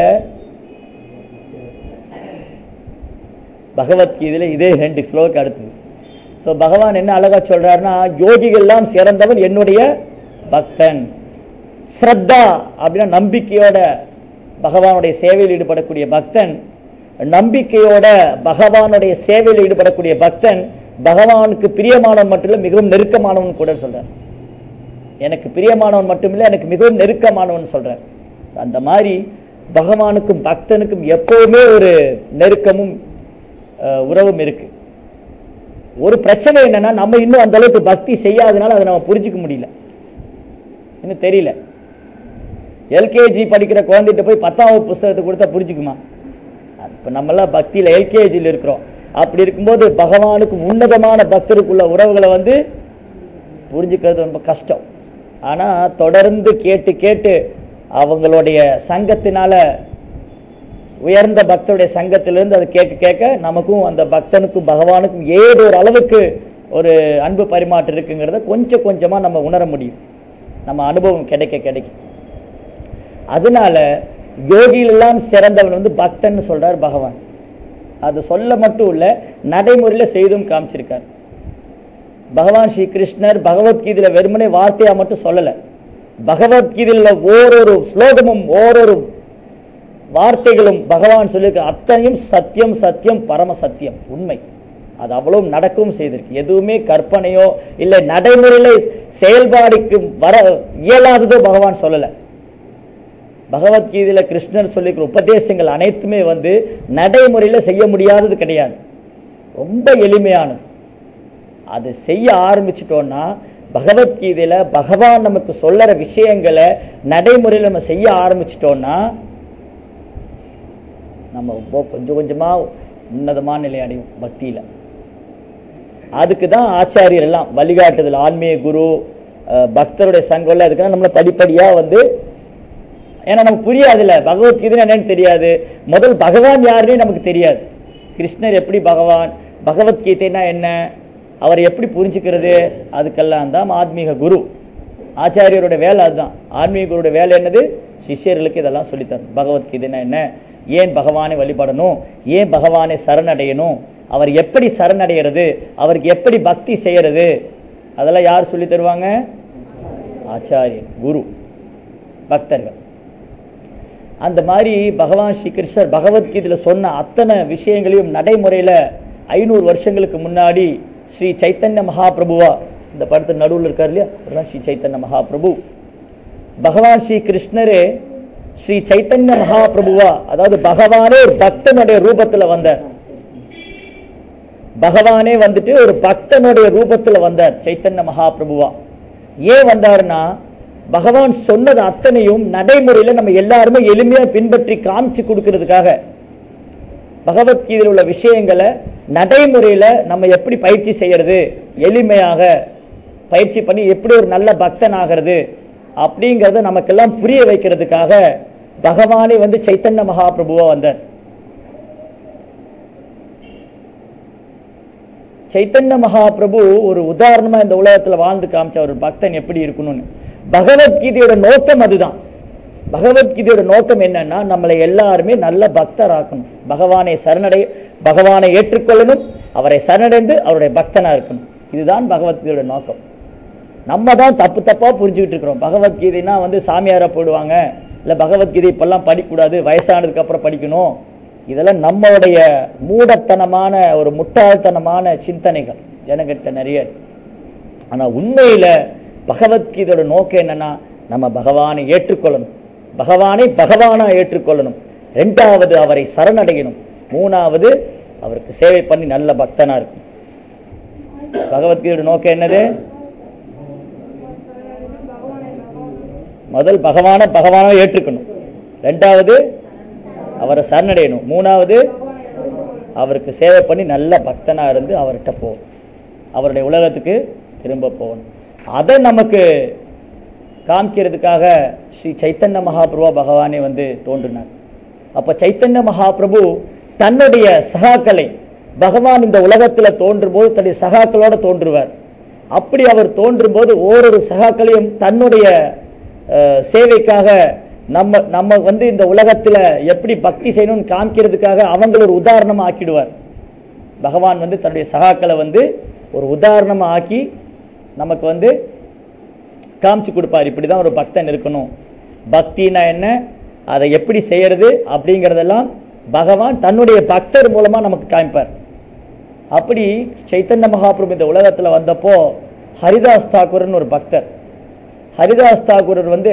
Speaker 1: பகவத்கீதையில இதே ரெண்டு ஸ்லோகம் அடுத்தது ஸோ பகவான் என்ன அழகா சொல்றாருன்னா யோகிகள்லாம் சிறந்தவன் என்னுடைய பக்தன் ஸ்ரத்தா அப்படின்னா நம்பிக்கையோட பகவானுடைய சேவையில் ஈடுபடக்கூடிய பக்தன் நம்பிக்கையோட பகவானுடைய சேவையில் ஈடுபடக்கூடிய பக்தன் பகவானுக்கு பிரியமானவன் மட்டும் இல்லை மிகவும் நெருக்கமானவன் கூட சொல்றார் எனக்கு பிரியமானவன் மட்டுமில்லை எனக்கு மிகவும் நெருக்கமானவன் சொல்றார் அந்த மாதிரி பகவானுக்கும் பக்தனுக்கும் எப்பவுமே ஒரு நெருக்கமும் அஹ், உறவும் இருக்கு ஒரு பிரச்சனை என்னன்னா நம்ம இன்னும் அந்த அளவுக்கு பக்தி செய்யாதனால அதை நம்ம புரிஞ்சுக்க முடியல இன்னும் தெரியல எல்கேஜி படிக்கிற குழந்தைகிட்ட போய் பத்தாம் வகுப்பு புஸ்தகத்தை கொடுத்தா புரிஞ்சுக்குமா இப்போ நம்மளாம் பக்தியில் எல்கேஜியில் இருக்கிறோம் அப்படி இருக்கும்போது பகவானுக்கு உன்னதமான பக்தருக்குள்ள உறவுகளை வந்து புரிஞ்சுக்கிறது ரொம்ப கஷ்டம் ஆனால் தொடர்ந்து கேட்டு கேட்டு அவங்களுடைய சங்கத்தினால உயர்ந்த பக்தருடைய சங்கத்திலிருந்து அதை கேட்க கேட்க நமக்கும் அந்த பக்தனுக்கும் பகவானுக்கும் ஏதோ ஒரு அளவுக்கு ஒரு அன்பு பரிமாற்றம் இருக்குங்கிறத கொஞ்சம் கொஞ்சமா நம்ம உணர முடியும் நம்ம அனுபவம் கிடைக்க கிடைக்க அதனால யோகியிலெல்லாம் சிறந்தவன் வந்து பக்தன் சொல்றார் பகவான் அது சொல்ல மட்டும் இல்ல நடைமுறையில் செய்தும் காமிச்சிருக்கார் பகவான் ஸ்ரீ கிருஷ்ணர் பகவத்கீதையில வெறுமனே வார்த்தையா மட்டும் சொல்லல பகவத்கீதையில ஓரொரு ஸ்லோகமும் ஓரொரு வார்த்தைகளும் பகவான் சொல்லியிருக்க அத்தனையும் சத்தியம் சத்தியம் பரம சத்தியம் உண்மை அது அவ்வளவு நடக்கவும் செய்திருக்கு எதுவுமே கற்பனையோ இல்லை நடைமுறையில செயல்பாடுக்கு வர இயலாததோ பகவான் சொல்லல பகவத்கீதையில கிருஷ்ணர் சொல்லியிருக்கிற உபதேசங்கள் அனைத்துமே வந்து நடைமுறையில செய்ய முடியாதது கிடையாது ரொம்ப எளிமையானது அது செய்ய ஆரம்பிச்சிட்டோம்னா பகவத்கீதையில பகவான் நமக்கு சொல்லற விஷயங்களை நடைமுறையில் நம்ம செய்ய ஆரம்பிச்சிட்டோம்னா நம்ம ரொம்ப கொஞ்சம் கொஞ்சமா உன்னதமான நிலை அடையும் பக்தியில அதுக்கு தான் ஆச்சாரியர் எல்லாம் வழிகாட்டுதல் ஆன்மீக குரு அஹ், பக்தருடைய சங்கம்ல அதுக்கு நம்மள படிப்படியா வந்து ஏன்னா நமக்கு புரியாதுல்ல பகவத்கீதை என்னன்னு தெரியாது முதல் பகவான் யாருன்னே நமக்கு தெரியாது கிருஷ்ணர் எப்படி பகவான் பகவத்கீதைனா என்ன அவரை எப்படி புரிஞ்சுக்கிறது அதுக்கெல்லாம் தான் ஆத்மீக குரு ஆச்சாரியரோட வேலை அதுதான் ஆன்மீக குருவோட வேலை என்னது சிஷ்யர்களுக்கு இதெல்லாம் சொல்லித்தரணும் பகவத்கீதைனா என்ன ஏன் பகவானை வழிபடணும் ஏன் பகவானை சரணடையணும் அவர் எப்படி சரணடைகிறது அவருக்கு எப்படி பக்தி செய்யறது அதெல்லாம் யார் சொல்லி தருவாங்க ஆச்சாரியன் குரு பக்தர்கள் அந்த மாதிரி பகவான் ஸ்ரீ கிருஷ்ணர் பகவத்கீதையில் சொன்ன அத்தனை விஷயங்களையும் நடைமுறையில் ஐநூறு வருஷங்களுக்கு முன்னாடி ஸ்ரீ சைத்தன்ய மகாபிரபுவா இந்த படத்து நடுவில் இருக்கார் இல்லையா அவர்தான் ஸ்ரீ சைத்தன்ய மகாபிரபு பகவான் ஸ்ரீ கிருஷ்ணரே ஸ்ரீ சைத்தன்ய மகாபிரபுவா அதாவது பகவானே ஒரு பக்தனுடைய ரூபத்தில் வந்தார் பகவானே வந்துட்டு ஒரு பக்தனுடைய ரூபத்தில் வந்தார் சைத்தன்ய மகாபிரபுவா ஏன் வந்தாருன்னா பகவான் சொன்னது அத்தனையும் நடைமுறையில நம்ம எல்லாருமே எளிமையா பின்பற்றி காமிச்சு கொடுக்கறதுக்காக பகவத்கீதையில் உள்ள விஷயங்களை நடைமுறையில நம்ம எப்படி பயிற்சி செய்யறது எளிமையாக பயிற்சி பண்ணி எப்படி ஒரு நல்ல பக்தன் ஆகிறது அப்படிங்கறத நமக்கெல்லாம் புரிய வைக்கிறதுக்காக பகவானே வந்து சைத்தன்ய மகாபிரபுவா வந்தார் சைத்தன்ய மகாபிரபு ஒரு உதாரணமா இந்த உலகத்துல வாழ்ந்து காமிச்ச ஒரு பக்தன் எப்படி இருக்கணும்னு பகவத்கீதையோட நோக்கம் அதுதான் பகவத்கீதையோட நோக்கம் என்னன்னா நம்மளை எல்லாருமே நல்ல பக்தராக்கணும் பகவானை சரணடை பகவானை ஏற்றுக்கொள்ளணும் அவரை சரணடைந்து அவருடைய பக்தனா இருக்கணும் இதுதான் பகவத்கீதையோட நோக்கம் நம்ம தான் தப்பு தப்பா புரிஞ்சுக்கிட்டு இருக்கிறோம் பகவத்கீதைனா வந்து சாமியாரா போடுவாங்க இல்ல பகவத்கீதை இப்பெல்லாம் படிக்கக்கூடாது வயசானதுக்கு அப்புறம் படிக்கணும் இதெல்லாம் நம்மளுடைய மூடத்தனமான ஒரு முட்டாள்தனமான சிந்தனைகள் ஜனகிட்ட நிறைய இருக்கு. ஆனா உண்மையில பகவத்கீதையோட நோக்கம் என்னன்னா நம்ம பகவானை ஏற்றுக்கொள்ளணும் பகவானை பகவானா ஏற்றுக்கொள்ளணும் ரெண்டாவது அவரை சரணடையணும் மூணாவது அவருக்கு சேவை பண்ணி நல்ல பக்தனா இருக்கும் பகவத்கீதையோட நோக்கம் என்னது முதல் பகவான பகவானா ஏற்றுக்கணும் ரெண்டாவது அவரை சரணடையணும் மூணாவது அவருக்கு சேவை பண்ணி நல்ல பக்தனா இருந்து அவர்கிட்ட போகணும் அவருடைய உலகத்துக்கு திரும்ப போகணும் அதை நமக்கு காமிக்கிறதுக்காக ஸ்ரீ சைத்தன்ய மகாபிரபு பகவானே வந்து தோன்றினார் அப்ப சைத்தன்ய மகாபிரபு தன்னுடைய சகாக்களை பகவான் இந்த உலகத்துல தோன்றும் போது தன்னுடைய சகாக்களோட தோன்றுவார் அப்படி அவர் தோன்றும் போது ஓரொரு சகாக்களையும் தன்னுடைய அஹ், சேவைக்காக நம்ம நம்ம வந்து இந்த உலகத்துல எப்படி பக்தி செய்யணும்னு காமிக்கிறதுக்காக அவங்கள ஒரு உதாரணமா ஆக்கிடுவார் பகவான் வந்து தன்னுடைய சகாக்களை வந்து ஒரு உதாரணமா ஆக்கி நமக்கு வந்து காமிச்சு கொடுப்பார் இப்படி தான் ஒரு பக்தன் இருக்கணும் பக்தினா என்ன அதை எப்படி செய்யறது அப்படிங்கிறதெல்லாம் பகவான் தன்னுடைய பக்தர் மூலமா நமக்கு காமிப்பார் அப்படி சைத்தன்ய மகாபிரபு இந்த உலகத்துல வந்தப்போ ஹரிதாஸ் தாக்கூர்னு ஒரு பக்தர் ஹரிதாஸ் தாக்கூரர் வந்து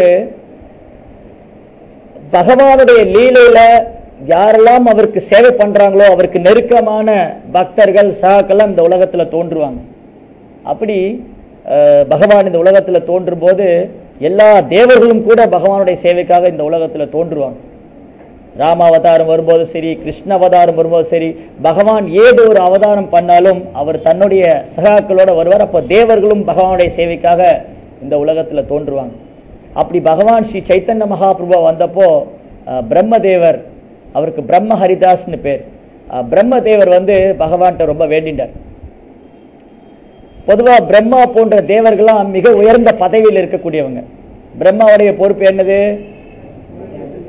Speaker 1: பகவானுடைய லீலையில யாரெல்லாம் அவருக்கு சேவை பண்றாங்களோ அவருக்கு நெருக்கமான பக்தர்கள் சகாக்கெல்லாம் இந்த உலகத்துல தோன்றுவாங்க அப்படி அஹ், பகவான் இந்த உலகத்துல தோன்றும் போது எல்லா தேவர்களும் கூட பகவானுடைய சேவைக்காக இந்த உலகத்துல தோன்றுவாங்க ராம அவதாரம் வரும்போது சரி கிருஷ்ண அவதாரம் வரும்போது சரி பகவான் ஏதோ ஒரு அவதாரம் பண்ணாலும் அவர் தன்னுடைய சகாக்களோட வருவார் அப்போ தேவர்களும் பகவானுடைய சேவைக்காக இந்த உலகத்துல தோன்றுவாங்க அப்படி பகவான் ஸ்ரீ சைத்தன்ய மகாபிரபு வந்தப்போ அஹ், பிரம்மதேவர் அவருக்கு பிரம்ம ஹரிதாஸ்னு பேர் அஹ், பிரம்மதேவர் வந்து பகவான்கிட்ட ரொம்ப வேண்டிண்டார் பொதுவா பிரம்மா போன்ற தேவர்கள்லாம் மிக உயர்ந்த பதவியில் இருக்கக்கூடியவங்க பிரம்மாவுடைய பொறுப்பு என்னது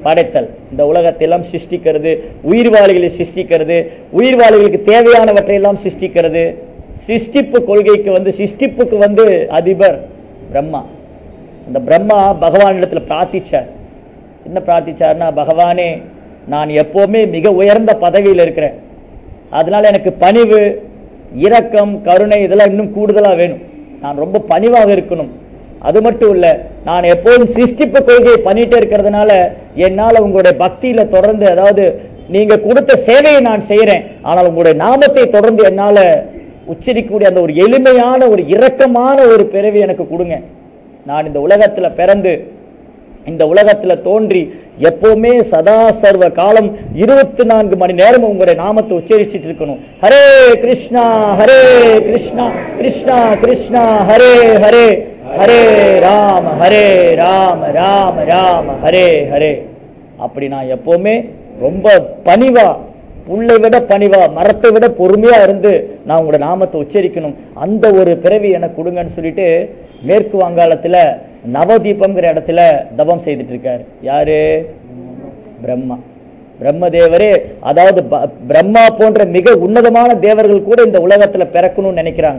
Speaker 1: படைத்தல் இந்த உலகத்தெல்லாம் சிருஷ்டிக்கிறது உயிர்வாளிகளை சிருஷ்டிக்கிறது உயிர்வாளிகளுக்கு தேவையானவற்றை எல்லாம் சிருஷ்டிக்கிறது சிருஷ்டிப்பு கொள்கைக்கு வந்து சிருஷ்டிப்புக்கு வந்து அதிபர் பிரம்மா அந்த பிரம்மா பகவான் இடத்துல பிரார்த்திச்சார் என்ன பிரார்த்திச்சார்னா பகவானே நான் எப்போவுமே மிக உயர்ந்த பதவியில் இருக்கிறேன் அதனால எனக்கு பணிவு இரக்கம் கருணை இதெல்லாம் இன்னும் கூடுதலாக வேணும் நான் ரொம்ப பணிவாக இருக்கணும் அது மட்டும் இல்லை நான் எப்போதும் சிருஷ்டிப்பு கொள்கையை பண்ணிட்டே இருக்கிறதுனால என்னால் உங்களுடைய பக்தியில் தொடர்ந்து அதாவது நீங்கள் கொடுத்த சேவையை நான் செய்கிறேன் ஆனால் உங்களுடைய நாமத்தை தொடர்ந்து என்னால் உச்சரிக்கக்கூடிய அந்த ஒரு எளிமையான ஒரு இரக்கமான ஒரு பிறவி எனக்கு கொடுங்க நான் இந்த உலகத்தில் பிறந்து இந்த உலகத்துல தோன்றி எப்பவுமே சதா சர்வ காலம் இருபத்தி நான்கு மணி நேரம் உங்களுடைய நாமத்தை உச்சரிச்சிட்டு இருக்கணும் ஹரே கிருஷ்ணா ஹரே கிருஷ்ணா கிருஷ்ணா கிருஷ்ணா ஹரே ஹரே ஹரே ராம ஹரே ராம ராம ராம ஹரே ஹரே அப்படி நான் எப்பவுமே ரொம்ப பணிவா புல்லை விட பணிவா மரத்தை விட பொறுமையா இருந்து நான் உங்களோட நாமத்தை உச்சரிக்கணும் அந்த ஒரு பிறவி எனக்கு கொடுங்கன்னு சொல்லிட்டு மேற்கு வங்காளத்துல நவதீபம்ங்கிற இடத்துல தபம் செய்துட்டு இருக்காரு யாரு பிரம்மா பிரம்மதேவரே அதாவது ப- பிரம்மா போன்ற மிக உன்னதமான தேவர்கள் கூட இந்த உலகத்துல பிறக்கணும்னு நினைக்கிறாங்க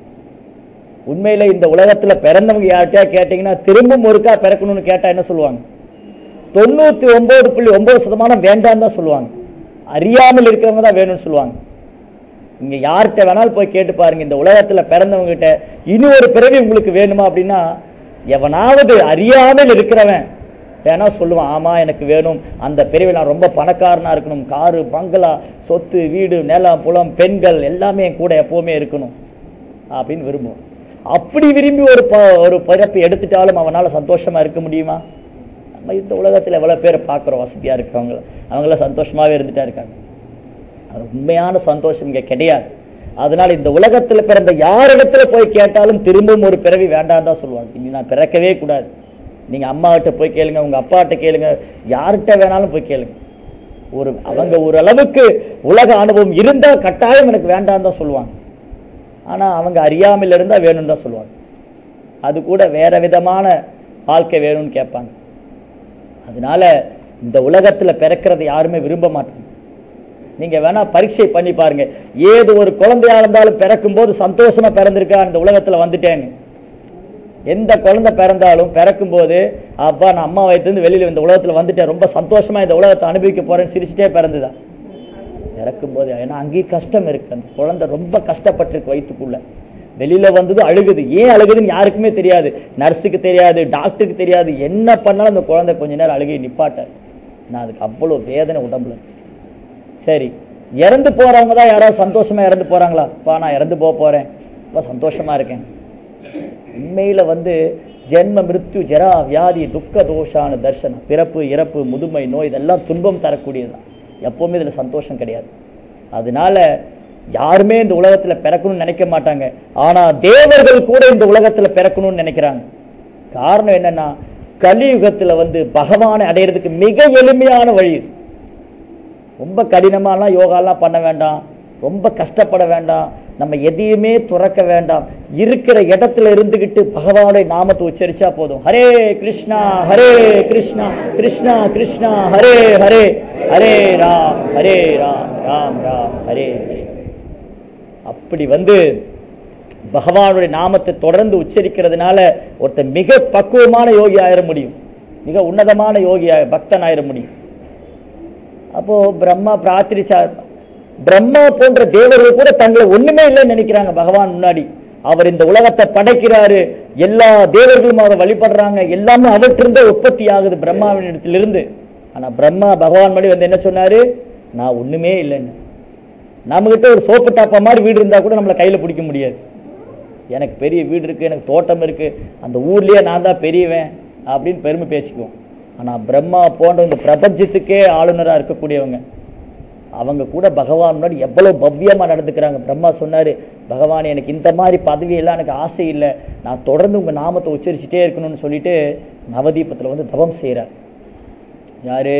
Speaker 1: உண்மையில இந்த உலகத்துல பிறந்தவங்க யார்கிட்டயா கேட்டீங்கன்னா திரும்பவும் ஒருக்கா பிறக்கணும்னு கேட்டா என்ன சொல்லுவாங்க தொண்ணூத்தி ஒன்பது புள்ளி ஒன்பது சதமானம் வேண்டாம் தான் சொல்லுவாங்க அறியாமல் இருக்கிறவங்க தான் வேணும்னு சொல்லுவாங்க இங்க யார்கிட்ட வேணாலும் போய் கேட்டு பாருங்க இந்த உலகத்துல பிறந்தவங்க கிட்ட இனி ஒரு பிறவி உங்களுக்கு வேணுமா அப்படின்னா எவனாவது அறியாமல் இருக்கிறவன் வேணா சொல்லுவான் ஆமா எனக்கு வேணும் அந்த பிறவி நான் ரொம்ப பணக்காரனா இருக்கணும் காரு பங்களா சொத்து வீடு நிலம் புலம் பெண்கள் எல்லாமே என் கூட எப்பவுமே இருக்கணும் அப்படின்னு விரும்புவோம் அப்படி விரும்பி ஒரு ப ஒரு பிறப்பு எடுத்துட்டாலும் அவனால சந்தோஷமா இருக்க முடியுமா நம்ம இந்த உலகத்துல எவ்வளவு பேரை பார்க்குறோம் வசதியா இருக்கிறவங்க அவங்களாம் சந்தோஷமாவே இருந்துட்டா இருக்காங்க அது உண்மையான சந்தோஷம் இங்க கிடையாது அதனால இந்த உலகத்துல பிறந்த யாரிடத்துல போய் கேட்டாலும் திரும்பவும் ஒரு பிறவி வேண்டாம் தான் சொல்லுவாங்க இனி நான் பிறக்கவே கூடாது நீங்க அம்மாகிட்ட போய் கேளுங்க உங்க அப்பாட்ட கேளுங்க யார்கிட்ட வேணாலும் போய் கேளுங்க ஒரு அவங்க ஒரு அளவுக்கு உலக அனுபவம் இருந்தா கட்டாயம் எனக்கு வேண்டாம் தான் சொல்லுவாங்க ஆனா அவங்க அறியாமல் இருந்தா வேணும்னு தான் சொல்லுவாங்க அது கூட வேற விதமான வாழ்க்கை வேணும்னு கேட்பாங்க அதனால இந்த உலகத்துல பிறக்கிறது யாருமே விரும்ப மாட்டாங்க நீங்க வேணா பரீட்சை பண்ணி பாருங்க ஏது ஒரு குழந்தையா இருந்தாலும் பிறக்கும் போது சந்தோஷமா பிறந்திருக்கா இந்த உலகத்துல வந்துட்டேன்னு எந்த குழந்தை பிறந்தாலும் பிறக்கும் போது அப்பா நான் அம்மா வயிற்றுலேருந்து வெளியில இந்த உலகத்துல வந்துட்டேன் ரொம்ப சந்தோஷமா இந்த உலகத்தை அனுபவிக்க போறேன்னு சிரிச்சுட்டே பிறந்துதான் இறக்கும் போது ஏன்னா அங்கேயும் கஷ்டம் இருக்கு அந்த குழந்தை ரொம்ப கஷ்டப்பட்டிருக்கு வயிற்றுக்குள்ள வெளியில வந்தது அழுகுது ஏன் அழுகுதுன்னு யாருக்குமே தெரியாது நர்ஸுக்கு தெரியாது டாக்டருக்கு தெரியாது என்ன பண்ணாலும் அந்த குழந்தை கொஞ்ச நேரம் அழுகை நிப்பாட்டார் நான் அதுக்கு அவ்வளோ வேதனை உடம்புல இருக்கு. சரி இறந்து போறவங்க தான் யாராவது சந்தோஷமா இறந்து போறாங்களா அப்பா நான் இறந்து போக போறேன் அப்பா சந்தோஷமா இருக்கேன் உண்மையில வந்து ஜென்ம மிருத்யு ஜரா வியாதி துக்க தோஷான தர்சனம் பிறப்பு இறப்பு முதுமை நோய் இதெல்லாம் துன்பம் தரக்கூடியதுதான் எப்பவுமே இதுல சந்தோஷம் கிடையாது அதனால யாருமே இந்த உலகத்துல பிறக்கணும்னு நினைக்க மாட்டாங்க ஆனா தேவர்கள் கூட இந்த உலகத்துல பிறக்கணும்னு நினைக்கிறாங்க காரணம் என்னன்னா கலியுகத்துல வந்து பகவானை அடையிறதுக்கு மிக எளிமையான வழி இது. ரொம்ப கடினமாலாம் யோகாலாம் பண்ண வேண்டாம் ரொம்ப கஷ்டப்பட வேண்டாம் நம்ம எதையுமே துறக்க வேண்டாம் இருக்கிற இடத்துல இருந்துகிட்டு பகவானுடைய நாமத்தை உச்சரிச்சா போதும் ஹரே கிருஷ்ணா ஹரே கிருஷ்ணா கிருஷ்ணா கிருஷ்ணா ஹரே ஹரே ஹரே ராம் ஹரே ராம் ராம் ராம் ஹரே ஹரே அப்படி வந்து பகவானுடைய நாமத்தை தொடர்ந்து உச்சரிக்கிறதுனால ஒருத்தன் மிக பக்குவமான யோகி ஆயிர முடியும் மிக உன்னதமான யோகி ஆய- பக்தன் ஆயிர முடியும் அப்போ பிரம்மா பிரார்த்திச்சார் பிரம்மா போன்ற தேவர்கள் கூட தங்களை ஒண்ணுமே இல்லைன்னு நினைக்கிறாங்க பகவான் முன்னாடி அவர் இந்த உலகத்தை படைக்கிறாரு எல்லா தேவர்களும் அவரை வழிபடுறாங்க எல்லாமே அவற்றிருந்தே உற்பத்தி ஆகுது பிரம்மாவின் இடத்திலிருந்து ஆனா பிரம்மா பகவான் முன்னாடி வந்து என்ன சொன்னாரு நான் ஒண்ணுமே இல்லைன்னு நம்மகிட்ட ஒரு சோப்பு டாப்பா மாதிரி வீடு இருந்தா கூட நம்மளை கையில பிடிக்க முடியாது எனக்கு பெரிய வீடு இருக்கு எனக்கு தோட்டம் இருக்கு அந்த ஊர்லயே நான் தான் பெரியவன் அப்படின்னு பெருமை பேசிக்குவோம் ஆனா பிரம்மா போன்ற இந்த பிரபஞ்சத்துக்கே ஆளுநரா இருக்கக்கூடியவங்க அவங்க கூட பகவான் முன்னாடி எவ்வளவு பவ்யமா நடந்துக்கிறாங்க பிரம்மா சொன்னாரு பகவான் எனக்கு இந்த மாதிரி பதவியெல்லாம் எனக்கு ஆசை இல்லை நான் தொடர்ந்து உங்க நாமத்தை உச்சரிச்சுட்டே இருக்கணும்னு சொல்லிட்டு நவதீபத்துல வந்து தவம் செய்கிறார் யாரு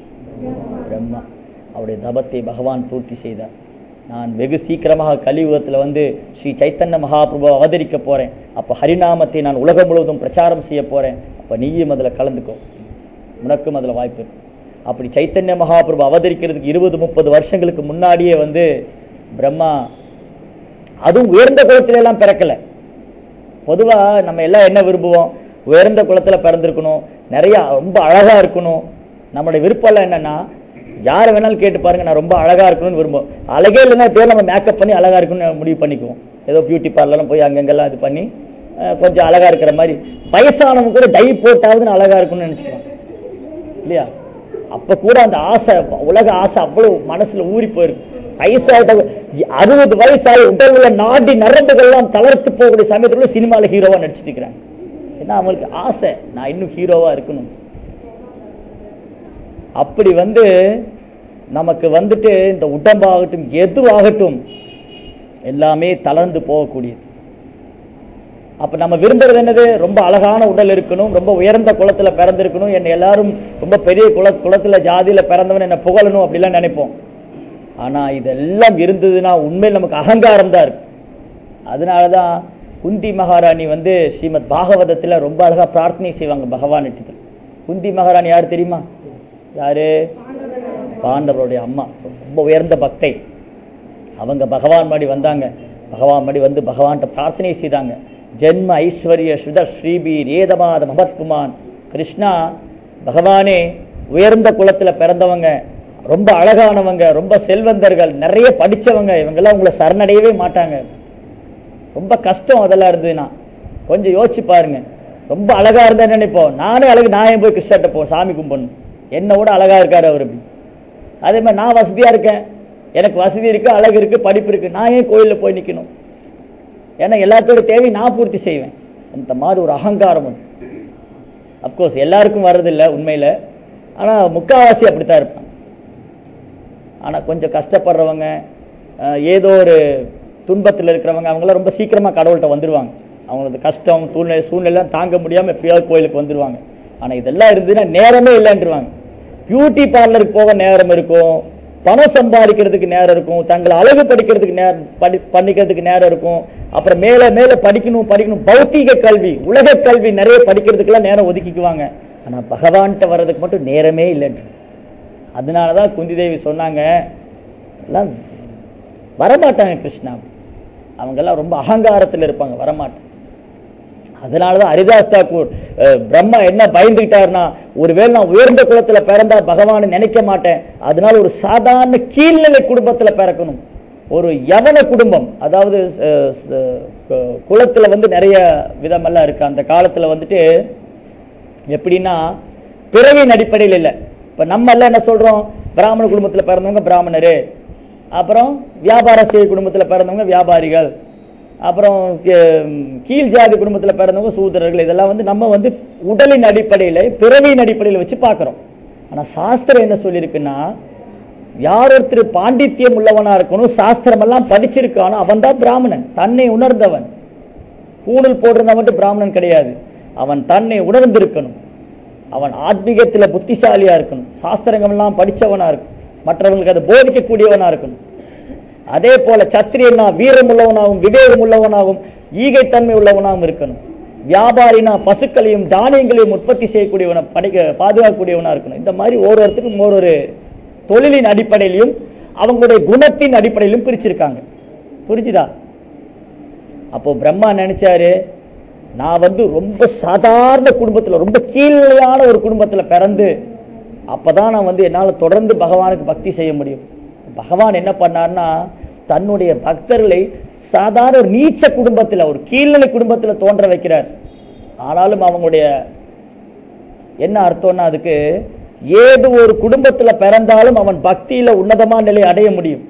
Speaker 1: பிரம்மா அவருடைய தபத்தை பகவான் பூர்த்தி செய்தார் நான் வெகு சீக்கிரமாக கலியுகத்தில் வந்து ஸ்ரீ சைத்தன்ய மகாபிரபு அவதரிக்க போறேன் அப்போ ஹரிநாமத்தை நான் உலகம் முழுவதும் பிரச்சாரம் செய்ய போறேன் அப்போ நீயும் அதில் கலந்துக்கோ உனக்கும் அதில் வாய்ப்பு இருக்கு அப்படி சைத்தன்ய மகாபிரபு அவதரிக்கிறதுக்கு இருபது முப்பது வருஷங்களுக்கு முன்னாடியே வந்து பிரம்மா அதுவும் உயர்ந்த குலத்தில எல்லாம் பிறக்கல பொதுவா நம்ம எல்லாம் என்ன விரும்புவோம் உயர்ந்த குலத்துல பிறந்திருக்கணும் நிறைய ரொம்ப அழகா இருக்கணும் நம்மளுடைய விருப்பம் எல்லாம் என்னன்னா யாரை வேணாலும் கேட்டு பாருங்க நான் ரொம்ப அழகா இருக்கணும்னு விரும்புவோம் அழகே இல்லைன்னா தேவை நம்ம மேக்கப் பண்ணி அழகா இருக்கணும்னு முடிவு பண்ணிக்குவோம் ஏதோ பியூட்டி பார்லர்லாம் போய் அங்கங்கெல்லாம் இது பண்ணி அஹ், கொஞ்சம் அழகா இருக்கிற மாதிரி வயசானவங்க கூட டை போட்டாவது நான் அழகா இருக்கணும்னு நினைச்சுக்கலாம் இல்லையா அப்ப கூட அந்த ஆசை உலக ஆசை அவ்வளவு மனசுல ஊறி போயிருக்கு வயசாயிட்ட அறுபது வயசாகி உடல் உள்ள நாடி நரம்புகள்லாம் தளர்த்து போகக்கூடிய சமயத்துல சினிமால ஹீரோவா நடிச்சிட்டு இருக்கிறாங்க ஏன்னா அவங்களுக்கு ஆசை நான் இன்னும் ஹீரோவா இருக்கணும் அப்படி வந்து நமக்கு வந்துட்டு இந்த உடம்பாகட்டும் எதுவாகட்டும் எல்லாமே தளர்ந்து போகக்கூடியது அப்ப நம்ம விரும்புறது என்னது ரொம்ப அழகான உடல் இருக்கணும் ரொம்ப உயர்ந்த குலத்துல பிறந்திருக்கணும் என்னை எல்லாரும் ரொம்ப பெரிய குல குலத்துல ஜாதியில பிறந்தவன் என்னை புகழணும் அப்படிலாம் நினைப்போம் ஆனா இதெல்லாம் இருந்ததுன்னா உண்மையில் நமக்கு அகங்காரம் தான் இருக்கு அதனாலதான் குந்தி மகாராணி வந்து ஸ்ரீமத் பாகவதத்துல ரொம்ப அழகா பிரார்த்தனை செய்வாங்க பகவான் குந்தி மகாராணி யார் தெரியுமா யாரு பாண்டவருடைய அம்மா ரொம்ப உயர்ந்த பக்தை அவங்க பகவான் மாடி வந்தாங்க பகவான் மாடி வந்து பகவான்கிட்ட பிரார்த்தனை செய்தாங்க ஜென்ம ஐஸ்வர்ய சுத ஸ்ரீபீர் ஏதமாத மகத்குமான் கிருஷ்ணா பகவானே உயர்ந்த குலத்துல பிறந்தவங்க ரொம்ப அழகானவங்க ரொம்ப செல்வந்தர்கள் நிறைய படிச்சவங்க இவங்கெல்லாம் உங்களை சரணடையவே மாட்டாங்க ரொம்ப கஷ்டம் அதெல்லாம் இருந்ததுன்னா கொஞ்சம் யோசிச்சு பாருங்க ரொம்ப அழகா இருந்தா நினைப்போம் நானே அழகு நான் ஏன் போய் கிருஷ்ணர்கிட்ட போ சாமி கும்பிடணும் என்னை விட அழகா இருக்காரு அவர் அப்படி அதே மாதிரி நான் வசதியா இருக்கேன் எனக்கு வசதி இருக்கு அழகு இருக்கு படிப்பு இருக்கு நான் ஏன் கோயில்ல போய் நிக்கணும் ஏன்னா எல்லாத்தோட தேவை நான் பூர்த்தி செய்வேன் அந்த மாதிரி ஒரு அகங்காரம் வந்து அப்கோர்ஸ் எல்லாருக்கும் வர்றதில்லை உண்மையில ஆனா முக்காவாசி அப்படித்தான் இருப்பாங்க ஆனா கொஞ்சம் கஷ்டப்படுறவங்க அஹ், ஏதோ ஒரு துன்பத்தில் இருக்கிறவங்க அவங்களாம் ரொம்ப சீக்கிரமா கடவுள்கிட்ட வந்துருவாங்க அவங்களுக்கு கஷ்டம் சூழ்நிலை சூழ்நிலை தாங்க முடியாம எப்பயாவது கோயிலுக்கு வந்துருவாங்க ஆனா இதெல்லாம் இருந்ததுன்னா நேரமே இல்லைன்றுவாங்க பியூட்டி பார்லருக்கு போக நேரம் இருக்கும் பணம் சம்பாதிக்கிறதுக்கு நேரம் இருக்கும் தங்களை அழகு படிக்கிறதுக்கு நேரம் படி பண்ணிக்கிறதுக்கு நேரம் இருக்கும் அப்புறம் மேல மேல படிக்கணும் படிக்கணும் பௌத்தீக கல்வி உலக கல்வி நிறைய படிக்கிறதுக்கெல்லாம் நேரம் ஒதுக்கிக்குவாங்க ஆனா பகவான்கிட்ட வர்றதுக்கு மட்டும் நேரமே இல்லைன்று அதனாலதான் குந்தி தேவி சொன்னாங்க எல்லாம் வரமாட்டாங்க கிருஷ்ணா அவங்கெல்லாம் ரொம்ப அகங்காரத்தில் இருப்பாங்க வரமாட்டாங்க அதனாலதான் ஹரிதாஸ் தாக்கூர் அஹ், பிரம்மா என்ன பயந்துகிட்டாருன்னா ஒருவேளை நான் உயர்ந்த குலத்துல பிறந்தா பகவானை நினைக்க மாட்டேன் அதனால ஒரு சாதாரண கீழ்நிலை குடும்பத்துல பிறக்கணும் ஒரு யவன குடும்பம் அதாவது அஹ், ச- கு- குலத்துல வந்து நிறைய விதமெல்லாம் இருக்கு அந்த காலத்துல வந்துட்டு எப்படின்னா பிறவியின் அடிப்படையில் இல்லை இப்ப நம்ம எல்லாம் என்ன சொல்றோம் பிராமண குடும்பத்துல பிறந்தவங்க பிராமணரு அப்புறம் வியாபார செய்ய குடும்பத்துல பிறந்தவங்க வியாபாரிகள் அப்புறம் கீ- கீழ் ஜாதி குடும்பத்துல பிறந்தவங்க சூத்திரர்கள் இதெல்லாம் வந்து நம்ம வந்து உடலின் அடிப்படையில பிறவியின் அடிப்படையில் வச்சு பார்க்கிறோம் ஆனா சாஸ்திரம் என்ன சொல்லியிருக்குன்னா யார் ஒருத்தர் பாண்டித்யம் உள்ளவனா இருக்கணும் சாஸ்திரம் எல்லாம் படிச்சிருக்கானோ அவன் தான் பிராமணன் தன்னை உணர்ந்தவன் பூணூல் போட்டிருந்தா மட்டும் பிராமணன் கிடையாது அவன் தன்னை உணர்ந்திருக்கணும் அவன் ஆத்மீகத்துல புத்திசாலியா இருக்கணும் சாஸ்திரங்கள் எல்லாம் படிச்சவனா இருக்கணும் மற்றவங்களுக்கு அதை போதிக்கக்கூடியவனா இருக்கணும் அதே போல சத்திரியனா வீரம் உள்ளவனாகவும் விவேகம் உள்ளவனாகவும் ஈகைத்தன்மை உள்ளவனாகவும் இருக்கணும் வியாபாரினா பசுக்களையும் தானியங்களையும் உற்பத்தி செய்யக்கூடியவன படிக்க பாதுகாக்கக்கூடியவனா இருக்கணும் இந்த மாதிரி ஒரு ஒருத்தருக்கும் ஒரு ஒரு தொழிலின் அடிப்படையிலும் அவங்களுடைய குணத்தின் அடிப்படையிலும் பிரிச்சிருக்காங்க புரிஞ்சுதா அப்போ பிரம்மா நினைச்சாரு நான் வந்து ரொம்ப சாதாரண குடும்பத்துல ரொம்ப கீழ்நிலையான ஒரு குடும்பத்துல பிறந்து அப்பதான் நான் வந்து என்னால தொடர்ந்து பகவானுக்கு பக்தி செய்ய முடியும் பகவான் என்ன பண்ணார்னா தன்னுடைய பக்தர்களை சாதாரண ஒரு நீச்ச குடும்பத்துல ஒரு கீழ்நிலை குடும்பத்துல தோன்ற வைக்கிறார் ஆனாலும் அவங்களுடைய என்ன அர்த்தம்னா அதுக்கு ஏது ஒரு குடும்பத்துல பிறந்தாலும் அவன் பக்தியில உன்னதமான நிலை அடைய முடியும்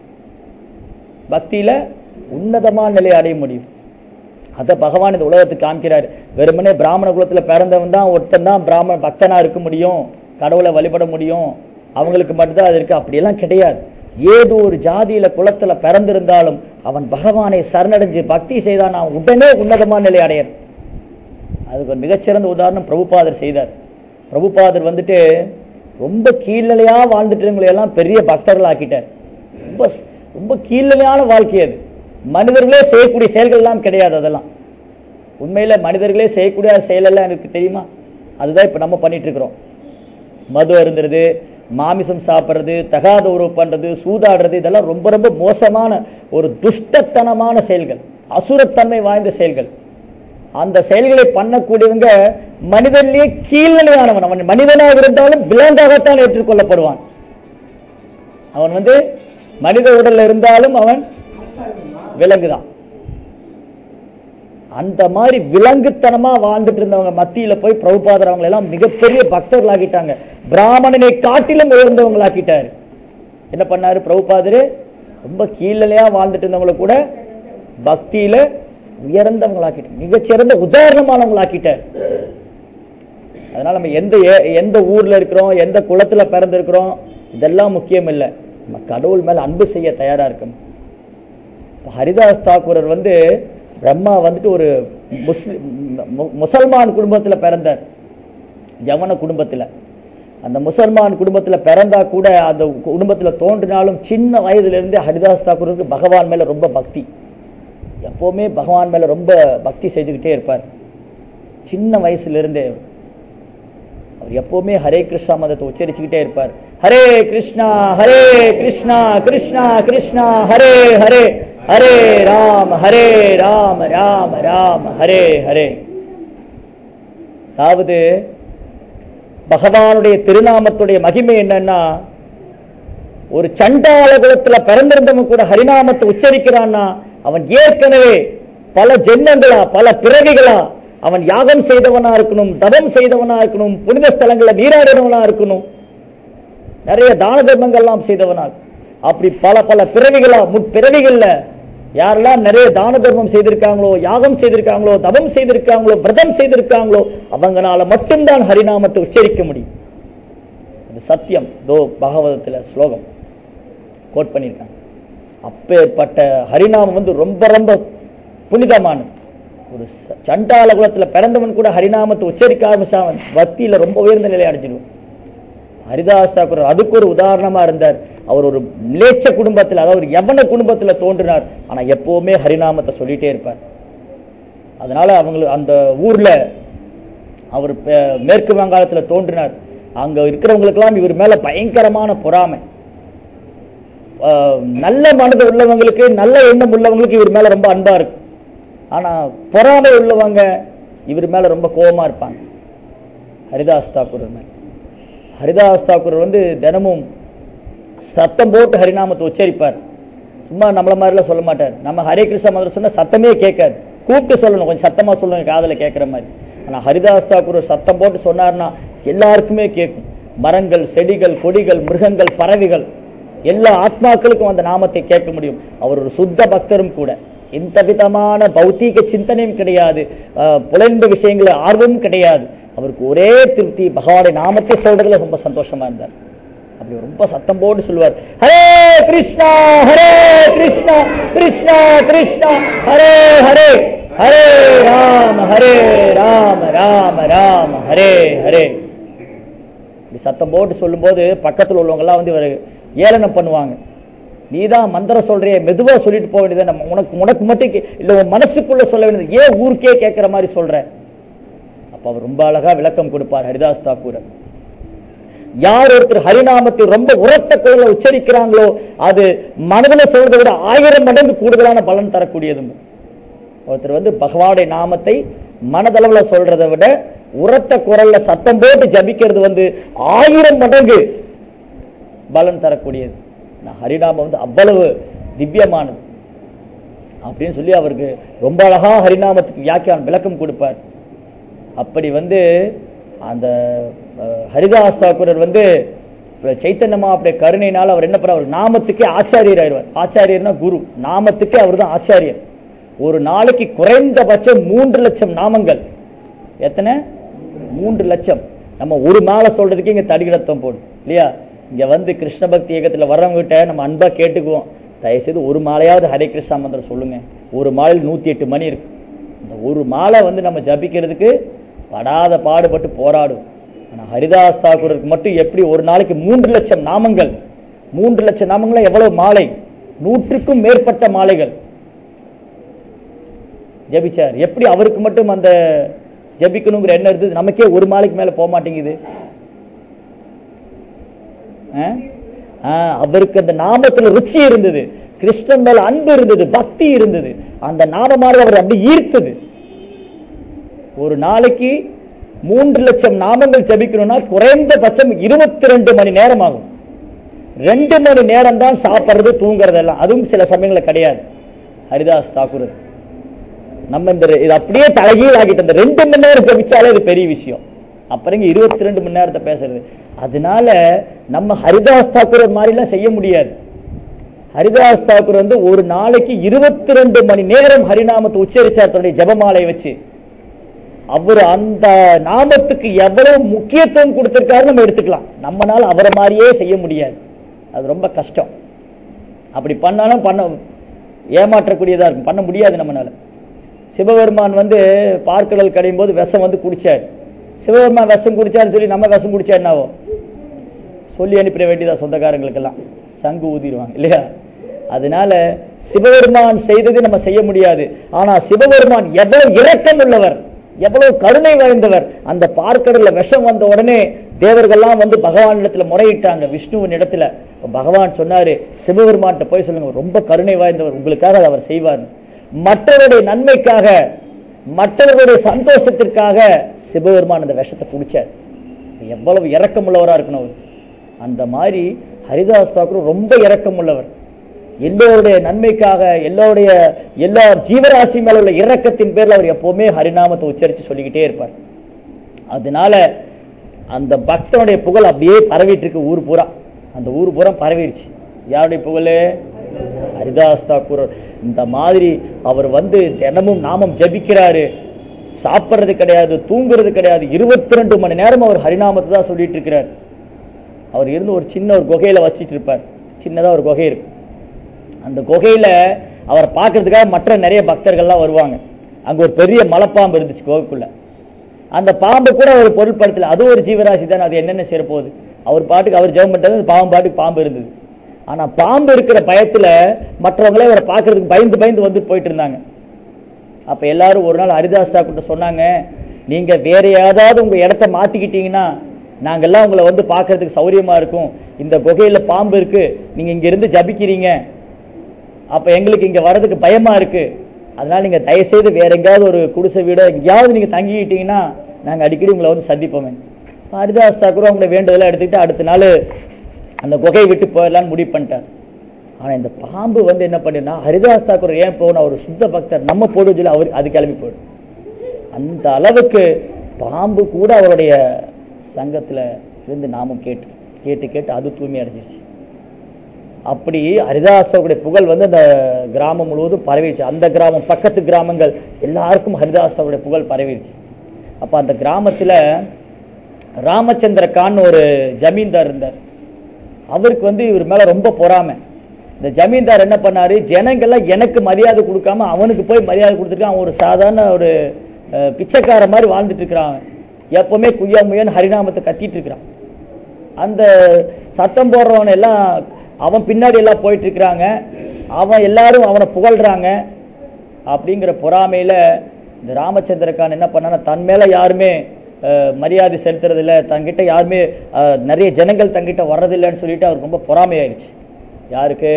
Speaker 1: பக்தியில உன்னதமான நிலை அடைய முடியும் அதை பகவான் இந்த உலகத்துக்கு காமிக்கிறார் வெறுமனே பிராமண குலத்துல பிறந்தவன் தான் ஒருத்தன் தான் பிராமண பக்தனா இருக்க முடியும் கடவுளை வழிபட முடியும் அவங்களுக்கு மட்டும்தான் அது இருக்கு அப்படியெல்லாம் கிடையாது ஏதோ ஒரு ஜாதியில குலத்துல பிறந்திருந்தாலும் அவன் பகவானை சரணடைஞ்சு பக்தி செய்தான் அவன் உடனே உன்னதமான நிலை அடையணும் அதுக்கு ஒரு மிகச்சிறந்த உதாரணம் பிரபுபாதர் செய்தார் பிரபுபாதர் வந்துட்டு ரொம்ப கீழ்நிலையா வாழ்ந்துட்டு எல்லாம் பெரிய பக்தர்கள் ஆக்கிட்டார் ரொம்ப ரொம்ப கீழ்நிலையான வாழ்க்கை அது மனிதர்களே செய்யக்கூடிய செயல்கள் எல்லாம் கிடையாது அதெல்லாம் உண்மையில மனிதர்களே செய்யக்கூடிய செயல் எல்லாம் எனக்கு தெரியுமா அதுதான் இப்ப நம்ம பண்ணிட்டு இருக்கிறோம் மது அருந்துறது மாமிசம் சாப்பிட்றது தகாத உறவு பண்ணுறது சூதாடுறது இதெல்லாம் ரொம்ப ரொம்ப மோசமான ஒரு துஷ்டத்தனமான செயல்கள் அசுரத்தன்மை வாய்ந்த செயல்கள் அந்த செயல்களை பண்ணக்கூடியவங்க மனிதனிலேயே கீழ்நிலையானவன் அவன் மனிதனாக இருந்தாலும் விலங்காகத்தான் ஏற்றுக்கொள்ளப்படுவான் அவன் வந்து மனித உடல்ல இருந்தாலும் அவன் விலங்குதான் அந்த மாதிரி விலங்குத்தனமா வாழ்ந்துட்டு இருந்தவங்க மத்தியில போய் பிரபுபாதர் அவங்களை எல்லாம் மிகப்பெரிய பக்தர்களாக்கிட்டாங்க பிராமணனை காட்டிலும் உயர்ந்தவங்களாக்கிட்டாரு என்ன பண்ணாரு பிரபுபாதரு ரொம்ப கீழலையா வாழ்ந்துட்டு இருந்தவங்களை கூட பக்தியில உயர்ந்தவங்களாக்கிட்டார் மிகச்சிறந்த உதாரணமானவங்களாக்கிட்டார் அதனால நம்ம எந்த ஏ- எந்த ஊர்ல இருக்கிறோம் எந்த குளத்துல பிறந்திருக்கிறோம் இதெல்லாம் முக்கியம் இல்லை நம்ம கடவுள் மேல அன்பு செய்ய தயாரா இருக்கணும் இப்ப ஹரிதாஸ் தாக்கூரர் வந்து பிரம்மா வந்துட்டு ஒரு முஸ்லிம் மு- முசல்மான் குடும்பத்துல பிறந்தார் யவன குடும்பத்துல அந்த முசல்மான் குடும்பத்துல பிறந்தா கூட அந்த குடும்பத்துல தோன்றினாலும் சின்ன வயதுல இருந்தே ஹரிதாஸ் தாக்கூருக்கு பகவான் மேல ரொம்ப பக்தி எப்பவுமே பகவான் மேல ரொம்ப பக்தி செய்துக்கிட்டே இருப்பார் சின்ன வயசுல இருந்தே அவர் எப்பவுமே ஹரே கிருஷ்ணா மதத்தை உச்சரிச்சுக்கிட்டே இருப்பார் ஹரே கிருஷ்ணா ஹரே கிருஷ்ணா கிருஷ்ணா கிருஷ்ணா ஹரே ஹரே ஹரே ராம ஹரே ராம ராம ராம ஹரே ஹரே அதாவது பகவானுடைய திருநாமத்துடைய மகிமை என்னன்னா ஒரு சண்டாள குலத்துல பிறந்திருந்தவன் கூட ஹரிநாமத்தை உச்சரிக்கிறான்னா அவன் ஏற்கனவே பல ஜென்மங்களா பல பிறவிகளா அவன் யாகம் செய்தவனா இருக்கணும் தவம் செய்தவனா இருக்கணும் புனித ஸ்தலங்கள்ல நீராடினவனா இருக்கணும் நிறைய தான தர்மங்கள்லாம் செய்தவனா அப்படி பல பல பிறவிகளா முற்பிறவிகள்ல யாரெல்லாம் நிறைய தான தர்மம் செய்திருக்காங்களோ யாகம் செய்திருக்காங்களோ தவம் செய்திருக்காங்களோ விரதம் செய்திருக்காங்களோ அவங்களால மட்டும்தான் ஹரிநாமத்தை உச்சரிக்க முடியும் அது சத்தியம் தோ பாகவதத்துல ஸ்லோகம் கோட் பண்ணியிருக்காங்க அப்பேற்பட்ட ஹரிநாமம் வந்து ரொம்ப ரொம்ப புனிதமானது ஒரு ச- சண்டால குலத்துல பிறந்தவன் கூட ஹரிநாமத்தை உச்சரிக்க ஆரம்பிச்சாவன் பக்தியில ரொம்ப உயர்ந்த நிலை அடைஞ்சிடுவான் ஹரிதாஸ் தாக்கூர் அதுக்கு ஒரு உதாரணமா இருந்தார் அவர் ஒரு மிலேச்ச குடும்பத்துல அதாவது ஒரு யவன குடும்பத்துல தோன்றினார் ஆனா எப்பவுமே ஹரிநாமத்தை சொல்லிட்டே இருப்பார் அதனால அவங்களுக்கு அந்த ஊர்ல அவர் பே- மேற்கு வங்காளத்துல தோன்றினார் அங்க இருக்கிறவங்களுக்கெல்லாம் இவர் மேல பயங்கரமான பொறாமை ஆஹ் நல்ல மனது உள்ளவங்களுக்கு நல்ல எண்ணம் உள்ளவங்களுக்கு இவர் மேல ரொம்ப அன்பா இருக்கு ஆனா பொறாமை உள்ளவங்க இவர் மேல ரொம்ப கோபமா இருப்பாங்க ஹரிதாஸ் தாக்கூர் மேல ஹரிதாஸ் தாக்கூர் வந்து தினமும் சத்தம் போட்டு ஹரிநாமத்தை உச்சரிப்பார் சும்மா நம்மள மாதிரிலாம் சொல்ல மாட்டார் நம்ம ஹரே கிருஷ்ண மந்திரம் சொன்னா சத்தமே கேட்காது கூப்பிட்டு சொல்லணும் கொஞ்சம் சத்தமா சொல்லணும் காதுல கேட்குற மாதிரி ஆனா ஹரிதாஸ் தாக்கூர் சத்தம் போட்டு சொன்னார்னா எல்லாருக்குமே கேட்கும் மரங்கள் செடிகள் கொடிகள் மிருகங்கள் பறவைகள் எல்லா ஆத்மாக்களுக்கும் அந்த நாமத்தை கேட்க முடியும் அவர் ஒரு சுத்த பக்தரும் கூட எந்த விதமான பௌத்தீக சிந்தனையும் கிடையாது அஹ், புலன்பு விஷயங்கள ஆர்வமும் கிடையாது அவருக்கு ஒரே திருப்தி பகவானுடைய நாமத்தை சொல்றதுல ரொம்ப சந்தோஷமா இருந்தார் அப்படி ரொம்ப சத்தம் போட்டு சொல்லுவார் ஹரே கிருஷ்ணா ஹரே கிருஷ்ணா கிருஷ்ணா கிருஷ்ணா ஹரே ஹரே ஹரே ராம ஹரே ராம ராம ராம ஹரே ஹரே இப்படி சத்தம் போட்டு சொல்லும்போது பக்கத்தில் உள்ளவங்கெல்லாம் வந்து இவர் ஏளனம் பண்ணுவாங்க நீ தான் மந்திரம் சொல்றியே மெதுவா சொல்லிட்டு போக வேண்டியது நம்ம உனக்கு உனக்கு மட்டும் கே- இல்ல உன் மனசுக்குள்ள சொல்ல வேண்டியது ஏன் ஊருக்கே கேட்கிற மாதிரி சொல்ற அப்ப அவர் ரொம்ப அழகா விளக்கம் கொடுப்பார் ஹரிதாஸ் தாக்கூர் யார் ஒருத்தர் ஹரிநாமத்தை ரொம்ப உரத்த குரல்ல உச்சரிக்கிறாங்களோ அது மனதுல சொல்றதை விட ஆயிரம் மடங்கு கூடுதலான பலன் தரக்கூடியது ஒருத்தர் வந்து பகவானுடைய நாமத்தை மனதளவுல சொல்றதை விட உரத்த குரல்ல சத்தம் போட்டு ஜபிக்கிறது வந்து ஆயிரம் மடங்கு பலன் தரக்கூடியது நான் ஹரிநாமம் வந்து அவ்வளவு திவ்யமானது அப்படின்னு சொல்லி அவருக்கு ரொம்ப அழகா ஹரிநாமத்துக்கு வியாக்கியானம் விளக்கம் கொடுப்பார் அப்படி வந்து அந்த அஹ், ஹரிதாஸ் தாக்கூரர் வந்து சைத்தன்யமா அப்படியே கருணையினால் அவர் என்ன பண்ண அவர் நாமத்துக்கே ஆச்சாரியர் ஆயிடுவார் ஆச்சாரியர்னா குரு நாமத்துக்கே அவர் தான் ஆச்சாரியர் ஒரு நாளைக்கு குறைந்தபட்சம் மூன்று லட்சம் நாமங்கள் எத்தனை மூன்று லட்சம் நம்ம ஒரு மாலை சொல்றதுக்கு இங்க தடிகிடத்தம் போடும் இல்லையா இங்க வந்து கிருஷ்ண பக்தி இயக்கத்துல வர்றவங்ககிட்ட நம்ம அன்பா கேட்டுக்குவோம் தயவுசெய்து ஒரு மாலையாவது ஹரே கிருஷ்ணா மந்திரம் சொல்லுங்க ஒரு மாலையில் நூத்தி எட்டு மணி இருக்கு இந்த ஒரு மாலை வந்து நம்ம ஜபிக்கிறதுக்கு படாத பாடுபட்டு போராடும் ஆனா ஹரிதாஸ் தாக்கூருக்கு மட்டும் எப்படி ஒரு நாளைக்கு மூன்று லட்சம் நாமங்கள் மூன்று லட்சம் நாமங்கள் எவ்வளவு மாலை நூற்றுக்கும் மேற்பட்ட மாலைகள் ஜபிச்சார் எப்படி அவருக்கு மட்டும் அந்த ஜபிக்கணுங்கிற எண்ணம் இருந்தது நமக்கே ஒரு மாலைக்கு மேல போக மாட்டேங்குது ஆ? ஆ, அவருக்கு அந்த நாமத்துல ருச்சி இருந்தது கிருஷ்ணன் மேல அன்பு இருந்தது பக்தி இருந்தது அந்த நாமமாக அவர் அப்படி ஈர்த்தது ஒரு நாளைக்கு மூன்று லட்சம் நாமங்கள் ஜபிக்கணும்னா குறைந்தபட்சம் இருபத்தி ரெண்டு மணி நேரம் ஆகும் ரெண்டு மணி நேரம் தான் சாப்பிட்றது தூங்குறதெல்லாம் அதுவும் சில சமயங்களில் கிடையாது ஹரிதாஸ் தாக்கூர் நம்ம இந்த ரெ- இது அப்படியே தலைகீழ் ஆகிட்டு இந்த ரெண்டு மணி நேரம் ஜபிச்சாலே இது பெரிய விஷயம் அப்புறம் இருபத்தி ரெண்டு மணி நேரத்தை பேசுறது அதனால நம்ம ஹரிதாஸ் தாக்கூர் மாதிரிலாம் செய்ய முடியாது ஹரிதாஸ் தாக்கூர் வந்து ஒரு நாளைக்கு இருபத்தி ரெண்டு மணி நேரம் ஹரிநாமத்தை உச்சரிச்சார் தன்னுடைய ஜெபமாலை வச்சு அவர் அந்த நாமத்துக்கு எவ்வளவு முக்கியத்துவம் கொடுத்திருக்காரு நம்ம எடுத்துக்கலாம் நம்மனால அவரை மாதிரியே செய்ய முடியாது அது ரொம்ப கஷ்டம் அப்படி பண்ணாலும் பண்ண ஏமாற்றக்கூடியதா இருக்கும் பண்ண முடியாது நம்மனால சிவபெருமான் வந்து பார்க்கடல் கடையும் போது விஷம் வந்து குடிச்சார் சிவபெருமான் விஷம் குடிச்சாருன்னு சொல்லி நம்ம விஷம் குடிச்சா என்னாவோ சொல்லி அனுப்பிட வேண்டியதா சொந்தக்காரங்களுக்கெல்லாம் சங்கு ஊதிடுவாங்க இல்லையா அதனால சிவபெருமான் செய்தது நம்ம செய்ய முடியாது ஆனா சிவபெருமான் எவ்வளவு இரக்கம் உள்ளவர் எவ்வளவு கருணை வாய்ந்தவர் அந்த பார்க்கடல்ல விஷம் வந்த உடனே தேவர்கள்லாம் வந்து பகவான் இடத்துல முறையிட்டாங்க விஷ்ணுவின் இடத்துல அப்ப பகவான் சொன்னாரு சிவபெருமான்கிட்ட போய் சொல்லுங்க ரொம்ப கருணை வாய்ந்தவர் உங்களுக்காக அதை அவர் செய்வார் மற்றவருடைய நன்மைக்காக மற்றவர்களுடைய சந்தோஷத்திற்காக சிவபெருமான் அந்த விஷத்தை குடிச்சார் எவ்வளவு இரக்கம் உள்ளவரா இருக்கணும் அவர் அந்த மாதிரி ஹரிதாஸ் தாக்கூர் ரொம்ப இரக்கம் உள்ளவர் எல்லோருடைய நன்மைக்காக எல்லோருடைய எல்லா ஜீவராசி மேல உள்ள இரக்கத்தின் பேர்ல அவர் எப்பவுமே ஹரிநாமத்தை உச்சரித்து சொல்லிக்கிட்டே இருப்பார் அதனால அந்த பக்தனுடைய புகழ் அப்படியே பரவிட்டு இருக்கு ஊர் பூரா அந்த ஊர் பூரா பரவிடுச்சு யாருடைய புகழ் ஹரிதாஸ் தாக்கூர் இந்த மாதிரி அவர் வந்து தினமும் நாமம் ஜபிக்கிறாரு சாப்பிட்றது கிடையாது தூங்குறது கிடையாது இருபத்தி ரெண்டு மணி நேரம் அவர் ஹரிநாமத்தை தான் சொல்லிட்டு இருக்கிறார் அவர் இருந்து ஒரு சின்ன ஒரு குகையில வச்சிட்டு இருப்பார் சின்னதா ஒரு குகை இருக்கு அந்த குகையில அவரை பார்க்கறதுக்காக மற்ற நிறைய பக்தர்கள்லாம் வருவாங்க அங்க ஒரு பெரிய மலைப்பாம்பு இருந்துச்சு குகைக்குள்ள அந்த பாம்பு கூட அவர் பொருட்படுத்தல அது ஒரு ஜீவராசி தானே அது என்னென்ன செய்ய போகுது அவர் பாட்டுக்கு அவர் ஜெபம் பண்ணிட்டாரு அந்த பாம்பு பாட்டுக்கு பாம்பு இருந்தது ஆனா பாம்பு இருக்கிற பயத்துல மற்றவங்களே அவரை பார்க்கறதுக்கு பயந்து பயந்து வந்து போயிட்டு இருந்தாங்க அப்ப எல்லாரும் ஒரு நாள் ஹரிதாஸ் தாக்கூர்ட்ட சொன்னாங்க நீங்க வேற ஏதாவது உங்க இடத்த மாத்திக்கிட்டீங்கன்னா நாங்கெல்லாம் உங்களை வந்து பார்க்கறதுக்கு சௌரியமா இருக்கும் இந்த குகையில பாம்பு இருக்கு நீங்க இங்க இருந்து ஜபிக்கிறீங்க அப்ப எங்களுக்கு இங்க வர்றதுக்கு பயமா இருக்கு அதனால நீங்க தயவுசெய்து வேற எங்கேயாவது ஒரு குடிசை வீடோ எங்கேயாவது நீங்க தங்கிக்கிட்டீங்கன்னா நாங்க அடிக்கடி உங்களை வந்து சந்திப்போமே ஹரிதாஸ் தாக்கூர் அவங்கள வேண்டுதெல்லாம் எடுத்துக்கிட்டு அடுத்த நாள் அந்த குகையை விட்டு போயிடலான்னு முடிவு பண்ணிட்டார் ஆனா இந்த பாம்பு வந்து என்ன பண்ணினா ஹரிதாஸ் தாக்கூர் ஏன் போகணும் அவர் சுத்த பக்தர் நம்ம போடுன்னு சொல்லி அவர் அது கிளம்பி போயிடும் அந்த அளவுக்கு பாம்பு கூட அவருடைய சங்கத்துல இருந்து நாமும் கேட்டு கேட்டு கேட்டு அது தூய்மை அடைஞ்சிச்சு அப்படி ஹரிதாசோடைய புகழ் வந்து அந்த கிராமம் முழுவதும் பரவிடுச்சு அந்த கிராமம் பக்கத்து கிராமங்கள் எல்லாருக்கும் ஹரிதாசோடைய புகழ் பரவிடுச்சு அப்ப அந்த கிராமத்துல ராமச்சந்திர கான் ஒரு ஜமீன்தார் இருந்தார் அவருக்கு வந்து இவர் மேல ரொம்ப பொறாமை இந்த ஜமீன்தார் என்ன பண்ணாரு ஜனங்கள்லாம் எனக்கு மரியாதை கொடுக்காம அவனுக்கு போய் மரியாதை கொடுத்துருக்கான் அவன் ஒரு சாதாரண ஒரு அஹ், பிச்சைக்கார மாதிரி வாழ்ந்துட்டு இருக்கிறான் அவன் எப்பவுமே குய்யா முய்யான்னு ஹரிநாமத்தை கத்திட்டு இருக்கிறான் அந்த சத்தம் போடுறவன் எல்லாம் அவன் பின்னாடி எல்லாம் போயிட்டு இருக்கிறாங்க அவன் எல்லாரும் அவனை புகழ்றாங்க அப்படிங்கிற பொறாமையில இந்த ராமச்சந்திரகான் என்ன பண்ணான்னா தன் மேல யாருமே அஹ், மரியாதை செலுத்துறதில்ல தன்கிட்ட யாருமே அஹ், நிறைய ஜனங்கள் தன்கிட்ட வர்றதில்லைன்னு சொல்லிட்டு அவருக்கு ரொம்ப பொறாமையாயிருச்சு யாருக்கு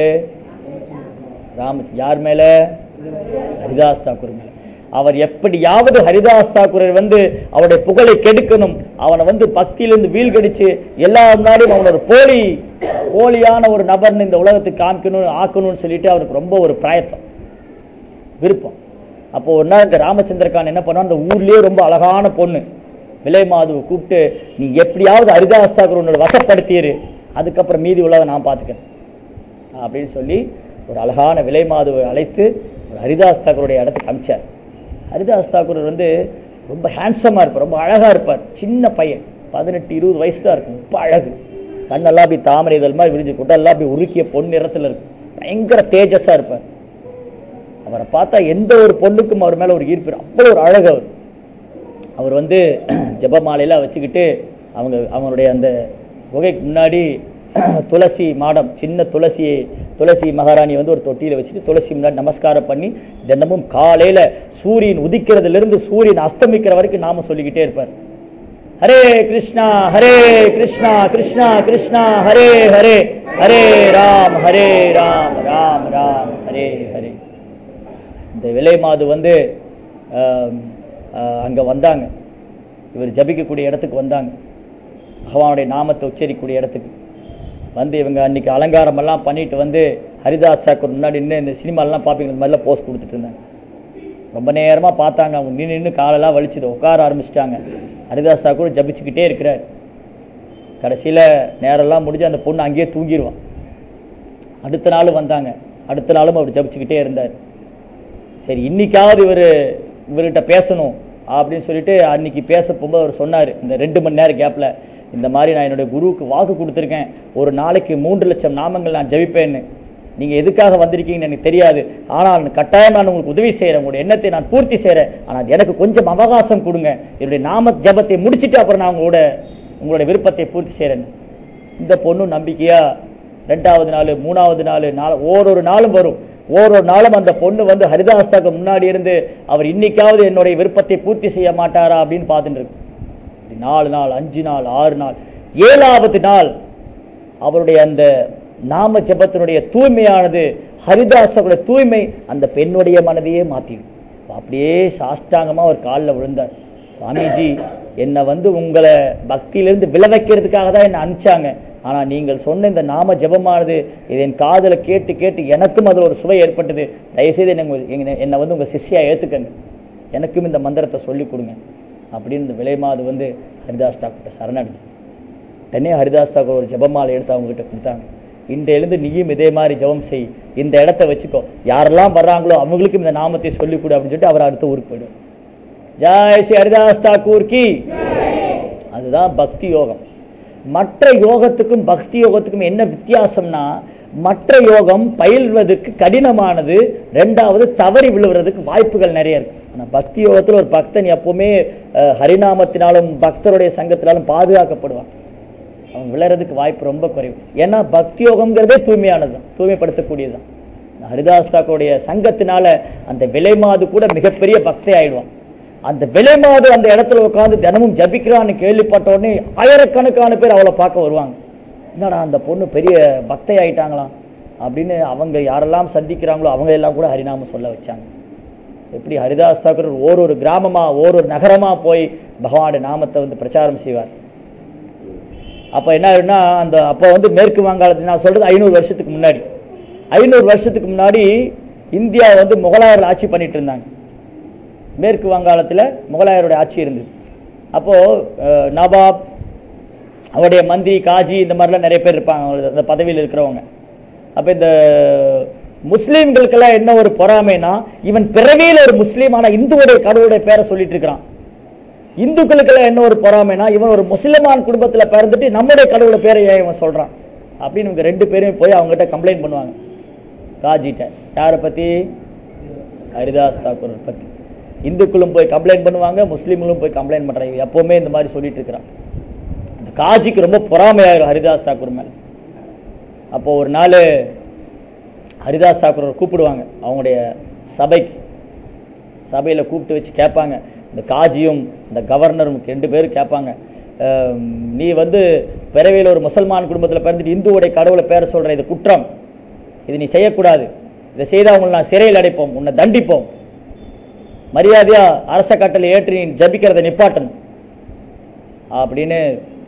Speaker 1: ராம யார் மேல ஹரிதாஸ் தாக்கூர் மேல அவர் எப்படியாவது ஹரிதாஸ் தாக்கூரை வந்து அவருடைய புகழை கெடுக்கணும் அவனை வந்து பக்தியிலிருந்து வீழ்கடிச்சு எல்லா முன்னாடியும் அவனை ஒரு போலி போலியான ஒரு நபர்னு இந்த உலகத்துக்கு காமிக்கணும் ஆக்கணும்னு சொல்லிட்டு அவருக்கு ரொம்ப ஒரு பிரயத்தம் விருப்பம் அப்போ ஒரு நாள் இந்த ராமச்சந்திரகான் என்ன பண்ணா அந்த ஊர்லயே ரொம்ப அழகான பொண்ணு விலை மாதுவை கூப்பிட்டு நீ எப்படியாவது ஹரிதாஸ் தாக்கூர் உன்னோட வசப்படுத்திடு அதுக்கப்புறம் மீதி உள்ளதை நான் பார்த்துக்கிறேன் அப்படின்னு சொல்லி ஒரு அழகான விலை மாதுவை அழைத்து ஒரு ஹரிதாஸ் தாக்கூருடைய இடத்துக்கு அமிச்சார் ஹரிதாஸ் தாக்கூர் வந்து ரொம்ப ஹேண்ட்ஸமாக இருப்பார் ரொம்ப அழகாக இருப்பார் சின்ன பையன் பதினெட்டு இருபது வயசு தான் இருக்கும் ரொம்ப அழகு கண்ணெல்லாம் அப்படி தாமரை இதழ் மாதிரி விரிஞ்சு குட்டெல்லாம் அப்படி உருக்கிய பொன் நிறத்தில் இருக்கும் பயங்கர தேஜஸாக இருப்பார் அவரை பார்த்தா எந்த ஒரு பொண்ணுக்கும் அவர் மேலே ஒரு ஈர்ப்பு இருக்கு. அவ்வளோ ஒரு அழகு அவர் அவர் வந்து ஜெபமாலையெல்லாம் வச்சுக்கிட்டு அவங்க அவங்களுடைய அந்த குகைக்கு முன்னாடி துளசி மாடம் சின்ன துளசி துளசி மகாராணி வந்து ஒரு தொட்டியில் வச்சுட்டு துளசி முன்னாடி நமஸ்காரம் பண்ணி தினமும் காலையில் சூரியன் உதிக்கிறதுலேருந்து சூரியன் அஸ்தமிக்கிற வரைக்கும் நாம சொல்லிக்கிட்டே இருப்பார் ஹரே கிருஷ்ணா ஹரே கிருஷ்ணா கிருஷ்ணா கிருஷ்ணா ஹரே ஹரே ஹரே ராம் ஹரே ராம் ராம் ராம் ஹரே ஹரே இந்த விலை மாது வந்து ஆம், ஆ, அங்க வந்தாங்க இவர் ஜபிக்கக்கூடிய இடத்துக்கு வந்தாங்க பகவானுடைய நாமத்தை உச்சரிக்கக்கூடிய இடத்துக்கு வந்து இவங்க அன்னைக்கு அலங்காரம் எல்லாம் பண்ணிட்டு வந்து ஹரிதாஸ் சாக்கு முன்னாடி நின்று இந்த சினிமாலெலாம் பார்ப்பீங்க இந்த மாதிரிலாம் போஸ்ட் கொடுத்துட்டு இருந்தாங்க ரொம்ப நேரமாக பார்த்தாங்க அவங்க நின்று நின்று காலெல்லாம் வலிச்சுது உட்கார ஆரம்பிச்சிட்டாங்க ஹரிதாஸ் தாக்கூர் ஜபிச்சுக்கிட்டே இருக்கிறார் கடைசியில் நேரெல்லாம் முடிஞ்சு அந்த பொண்ணு அங்கேயே தூங்கிடுவான் அடுத்த நாள் வந்தாங்க அடுத்த நாளும் அவர் ஜபிச்சுக்கிட்டே இருந்தார் சரி இன்னைக்காவது இவர் இவர்கிட்ட பேசணும் அப்படின்னு சொல்லிட்டு அன்னைக்கு பேச போகும்போது அவர் சொன்னார் இந்த ரெண்டு மணி நேரம் கேப்பில் இந்த மாதிரி நான் என்னுடைய குருவுக்கு வாக்கு கொடுத்துருக்கேன் ஒரு நாளைக்கு மூன்று லட்சம் நாமங்கள் நான் ஜபிப்பேன்னு நீங்கள் எதுக்காக வந்திருக்கீங்கன்னு எனக்கு தெரியாது ஆனால் கட்டாயம் நான் உங்களுக்கு உதவி செய்கிறேன் உங்களுடைய எண்ணத்தை நான் பூர்த்தி செய்கிறேன் ஆனால் எனக்கு கொஞ்சம் அவகாசம் கொடுங்க என்னுடைய நாம ஜபத்தை முடிச்சிட்டு அப்புறம் நான் உங்களோட உங்களுடைய விருப்பத்தை பூர்த்தி செய்கிறேன் இந்த பொண்ணு நம்பிக்கையா ரெண்டாவது நாள் மூணாவது நாள் நாள் ஓரொரு நாளும் வரும் ஓரொரு நாளும் அந்த பொண்ணு வந்து ஹரிதாஸ்தாக்கு முன்னாடி இருந்து அவர் இன்னைக்காவது என்னுடைய விருப்பத்தை பூர்த்தி செய்ய மாட்டாரா அப்படின்னு பார்த்துட்டு இருக்கு இப்படி நாலு நாள் அஞ்சு நாள் ஆறு நாள் ஏழாவது நாள் அவருடைய அந்த நாம ஜெபத்தினுடைய தூய்மையானது ஹரிதாசருடைய தூய்மை அந்த பெண்ணுடைய மனதையே மாற்றிடும் அப்படியே சாஷ்டாங்கமா ஒரு காலில் விழுந்தார் சாமிஜி என்னை வந்து உங்களை பக்தியிலிருந்து விளைவிக்கிறதுக்காக தான் என்னை அனுப்பிச்சாங்க ஆனால் நீங்கள் சொன்ன இந்த நாம ஜெபமானது இது என் காதில் கேட்டு கேட்டு எனக்கும் அதில் ஒரு சுவை ஏற்பட்டது தயவுசெய்து என்னை உங்க- என்னை- என்னை வந்து உங்கள் சிஷ்யா ஏற்றுக்கங்க எனக்கும் இந்த மந்திரத்தை சொல்லிக் கொடுங்க அப்படின்னு இந்த விலைமாது வந்து ஹரிதாஸ் டாக்டர்கிட்ட சரணடைஞ்சு உடனே ஹரிதாஸ் தாக்கூர் ஒரு ஜெபமாலை எடுத்து அவங்க கிட்ட கொடுத்தாங்க இன்றையிலிருந்து நீயும் இதே மாதிரி ஜெபம் செய் இந்த இடத்த வச்சுக்கோ யாரெல்லாம் வர்றாங்களோ அவங்களுக்கும் இந்த நாமத்தை சொல்லிக் கொடு அப்படின்னு சொல்லிட்டு அவர் அடுத்த ஊருக்கு போயிடும் ஜாய் ஸ்ரீ ஹரிதாஸ் தாக்கூர் கி அதுதான் பக்தி யோகம் மற்ற யோகத்துக்கும் பக்தி யோகத்துக்கும் என்ன வித்தியாசம்னா மற்ற யோகம் பயில்வதற்கு கடினமானது ரெண்டாவது தவறி விழுவுறதுக்கு வாய்ப்புகள் நிறைய இருக்கு ஆனால் பக்தி யோகத்தில் ஒரு பக்தன் எப்பவுமே அஹ், ஹரிநாமத்தினாலும் பக்தருடைய சங்கத்தினாலும் பாதுகாக்கப்படுவான் அவன் விழறதுக்கு வாய்ப்பு ரொம்ப குறைவு ஏன்னா பக்தி யோகம்ங்கிறதே தூய்மையானது தான் தூய்மைப்படுத்தக்கூடியது தான் ஹரிதாஸ் தாக்கூருடைய சங்கத்தினால அந்த விலைமாது கூட மிகப்பெரிய பக்தை ஆயிடுவான் அந்த விலைமாது அந்த இடத்துல உட்காந்து தினமும் ஜபிக்கிறான்னு கேள்விப்பட்ட உடனே ஆயிரக்கணக்கான பேர் அவளை பார்க்க வருவாங்க என்னடா அந்த பொண்ணு பெரிய பக்தை ஆயிட்டாங்களாம் அப்படின்னு அவங்க யாரெல்லாம் சந்திக்கிறாங்களோ அவங்க எல்லாம் கூட ஹரிநாமம் சொல்ல வச்சாங்க எப்படி ஹரிதாஸ் தாக்கூர் ஓரொரு கிராமமா ஓரொரு நகரமா போய் பகவானுடைய நாமத்தை வந்து பிரச்சாரம் செய்வார் அப்போ என்ன ஆகுதுன்னா அந்த அப்போ வந்து மேற்கு வங்காளத்தில் நான் சொல்றது ஐநூறு வருஷத்துக்கு முன்னாடி ஐநூறு வருஷத்துக்கு முன்னாடி இந்தியா வந்து முகலாயர்கள் ஆட்சி பண்ணிட்டு இருந்தாங்க மேற்கு வங்காளத்தில் முகலாயருடைய ஆட்சி இருந்தது அப்போது நவாப் அவருடைய மந்திரி காஜி இந்த மாதிரிலாம் நிறைய பேர் இருப்பாங்க அவங்க அந்த பதவியில் இருக்கிறவங்க அப்போ இந்த முஸ்லீம்களுக்கெல்லாம் என்ன ஒரு பொறாமைனா இவன் பிறவியில் ஒரு முஸ்லீம் ஆனால் இந்துவுடைய கடவுளுடைய பேரை சொல்லிட்டு இருக்கிறான் இந்துக்களுக்கெல்லாம் என்ன ஒரு பொறாமைனா இவன் ஒரு முஸ்லிமான் குடும்பத்தில் பிறந்துட்டு நம்முடைய கடவுளை பேரை ஏன் இவன் சொல்றான் அப்படின்னு இவங்க ரெண்டு பேருமே போய் அவங்ககிட்ட கம்ப்ளைண்ட் பண்ணுவாங்க காஜிட்ட யாரை பத்தி ஹரிதாஸ் தாக்கூர் பத்தி இந்துக்களும் போய் கம்ப்ளைண்ட் பண்ணுவாங்க முஸ்லீம்களும் போய் கம்ப்ளைண்ட் பண்றாங்க இவன் எப்பவுமே இந்த மாதிரி சொல்லிட்டு இருக்கிறான் இந்த காஜிக்கு ரொம்ப பொறாமையாயிரும் ஹரிதாஸ் தாக்கூர் மேல அப்போ ஒரு நாள் ஹரிதாஸ் தாக்கூர் கூப்பிடுவாங்க அவங்களுடைய சபைக்கு சபையில் கூப்பிட்டு வச்சு கேட்பாங்க இந்த காஜியும் இந்த கவர்னரும் ரெண்டு பேரும் கேட்பாங்க அஹ், நீ வந்து பிறவியில் ஒரு முசல்மான் குடும்பத்தில் பிறந்துட்டு இந்துவுடைய கடவுளை பேரை சொல்கிற இது குற்றம் இது நீ செய்யக்கூடாது இதை செய்தால் உங்களை நான் சிறையில் அடைப்போம் உன்னை தண்டிப்போம் மரியாதையா அரச கட்டளை ஏற்றி நீ ஜபிக்கிறதை நிப்பாட்டணும் அப்படின்னு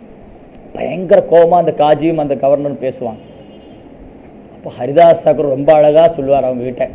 Speaker 1: பயங்கர கோபமா அந்த காஜியும் அந்த கவர்னரும் பேசுவாங்க அப்போ ஹரிதாஸ் தாக்கூர் ரொம்ப அழகா சொல்லுவார் அவங்க கிட்ட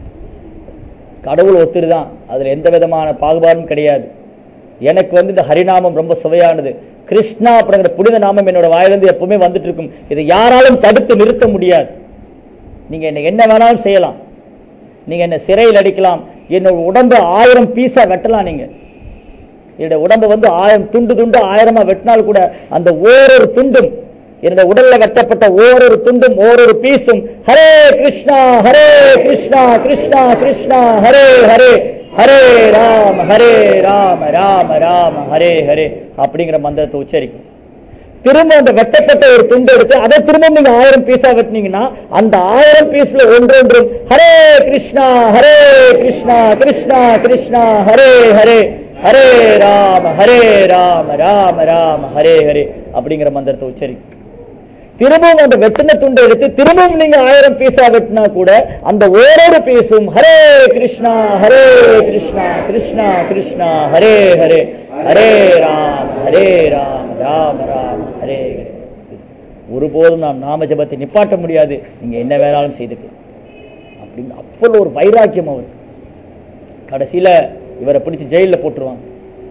Speaker 1: கடவுள் ஒத்துரு தான் அதில் எந்த விதமான பாகுபாடும் கிடையாது எனக்கு வந்து இந்த ஹரிநாமம் ரொம்ப சுவையானது கிருஷ்ணா அப்படிங்கிற புனித நாமம் என்னோட வாயிலிருந்து எப்பவுமே வந்துட்டு இருக்கும் இதை யாராலும் தடுத்து நிறுத்த முடியாது நீங்க என்ன என்ன வேணாலும் செய்யலாம் நீங்க என்ன சிறையில் அடிக்கலாம் என்னோட உடம்பு ஆயிரம் பீஸா வெட்டலாம் நீங்க என்னுடைய உடம்பு வந்து ஆயிரம் துண்டு துண்டு ஆயிரமா வெட்டினால் கூட அந்த ஓரொரு துண்டும் என்னுடைய உடல்ல வெட்டப்பட்ட ஓரொரு துண்டும் ஓரொரு பீஸும் ஹரே கிருஷ்ணா ஹரே கிருஷ்ணா கிருஷ்ணா கிருஷ்ணா ஹரே ஹரே ஹரே ராம ஹரே ராம ராம ராம ஹரே ஹரே அப்படிங்கிற மந்திரத்தை உச்சரிக்கும் திரும்ப அந்த வெட்டப்பட்ட ஒரு துண்டு எடுத்து அதை திரும்ப நீங்க ஆயிரம் பீஸா வெட்டினீங்கன்னா அந்த ஆயிரம் பீஸ்ல ஒன்றொன்றும் ஹரே கிருஷ்ணா ஹரே கிருஷ்ணா கிருஷ்ணா கிருஷ்ணா ஹரே ஹரே ஹரே ராம ஹரே ராம ராம ராம ஹரே ஹரே அப்படிங்கிற மந்திரத்தை உச்சரி திரும்பவும் அந்த வெட்டின துண்டை எடுத்து திரும்பவும் நீங்க ஆயிரம் பீஸா வெட்டினா கூட அந்த ஓரொரு பீஸும் ஹரே கிருஷ்ணா ஹரே கிருஷ்ணா கிருஷ்ணா கிருஷ்ணா ஹரே ஹரே ஹரே ராம ஹரே ராம ராம ராம ஹரே ஹரே ஒருபோதும் நாம் நாம ஜபத்தை நிப்பாட்ட முடியாது நீங்க என்ன வேணாலும் செய்துக்கலாம் அப்படின்னு அப்போ ஒரு வைராக்கியம் அவர் கடைசியில இவரை பிடிச்சு ஜெயில்ல போட்டுருவாங்க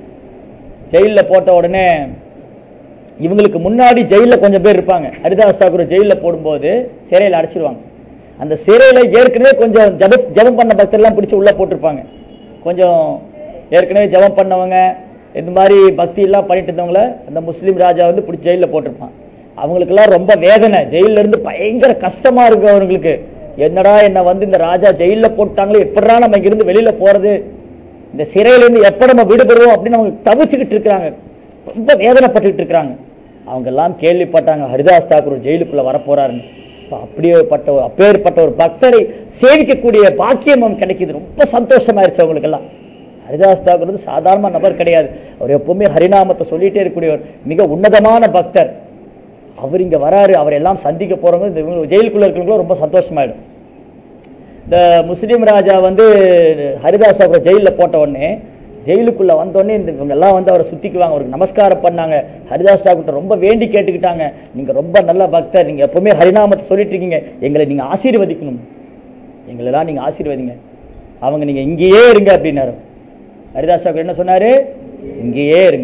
Speaker 1: ஜெயில்ல போட்ட உடனே இவங்களுக்கு முன்னாடி ஜெயில்ல கொஞ்சம் பேர் இருப்பாங்க ஹரிதாஸ் தாக்கூர் ஜெயில்ல போடும்போது சிறையில் அடைச்சிருவாங்க அந்த சிறையில ஏற்கனவே கொஞ்சம் ஜப ஜபம் பண்ண பக்தர்லாம் பிடிச்சு உள்ள போட்டிருப்பாங்க கொஞ்சம் ஏற்கனவே ஜபம் பண்ணவங்க இந்த மாதிரி பக்தி எல்லாம் பண்ணிட்டு இருந்தவங்கள அந்த முஸ்லீம் ராஜா வந்து பிடிச்சி ஜெயில்ல போட்டிருப்பான் அவங்களுக்கெல்லாம் ரொம்ப வேதனை ஜெயில்ல இருந்து பயங்கர கஷ்டமா இருக்கு அவங்களுக்கு என்னடா என்ன வந்து இந்த ராஜா ஜெயில்ல போட்டாங்களே எப்படா நம்ம இங்கிருந்து வெளியில போறது இந்த சிறையில இருந்து எப்ப நம்ம விடுபடுவோம் அப்படின்னு அவங்க தவிச்சுக்கிட்டு இருக்கிறாங்க ரொம்ப வேதனைப்பட்டுக்கிட்டு இருக்கிறாங்க அவங்க எல்லாம் கேள்விப்பட்டாங்க ஹரிதாஸ் தாக்கூர் ஜெயிலுக்குள்ள வரப்போறாருன்னு அப்ப அப்படியேப்பட்ட ஒரு அப்பேற்பட்ட ஒரு பக்தரை சேவிக்கக்கூடிய பாக்கியம் அவங்களுக்கு கிடைக்குது ரொம்ப சந்தோஷமாயிருச்சு அவங்களுக்கெல்லாம் ஹரிதாஸ் தாக்கூர் வந்து சாதாரண நபர் கிடையாது அவர் எப்பவுமே ஹரிநாமத்தை சொல்லிட்டே இருக்கக்கூடியவர் மிக உன்னதமான பக்தர் அவர் இங்க வராரு அவர் எல்லாம் சந்திக்க போறவங்க இந்த இவங்க ஜெயிலுக்குள்ள இருக்கிறவங்களும் ரொம்ப சந்தோஷமாயிடும் இந்த முஸ்லீம் ராஜா வந்து ஹரிதாஸ் அவரை ஜெயிலில் போட்ட உடனே ஜெயிலுக்குள்ள வந்த உடனே இந்த இவங்க எல்லாம் வந்து அவரை சுத்திக்குவாங்க அவருக்கு நமஸ்காரம் பண்ணாங்க ஹரிதாஸ் டாக்டர் ரொம்ப வேண்டி கேட்டுக்கிட்டாங்க நீங்க ரொம்ப நல்ல பக்தர் நீங்க எப்பவுமே ஹரிநாமத்தை சொல்லிட்டு இருக்கீங்க எங்களை நீங்க ஆசீர்வதிக்கணும் எங்களெல்லாம் நீங்க ஆசீர்வதிங்க அவங்க நீங்க இங்கேயே இருங்க அப்படின்னாரு ஹரிதாஸ் டாக்டர் என்ன சொன்னாரு இங்கேயே இருங்க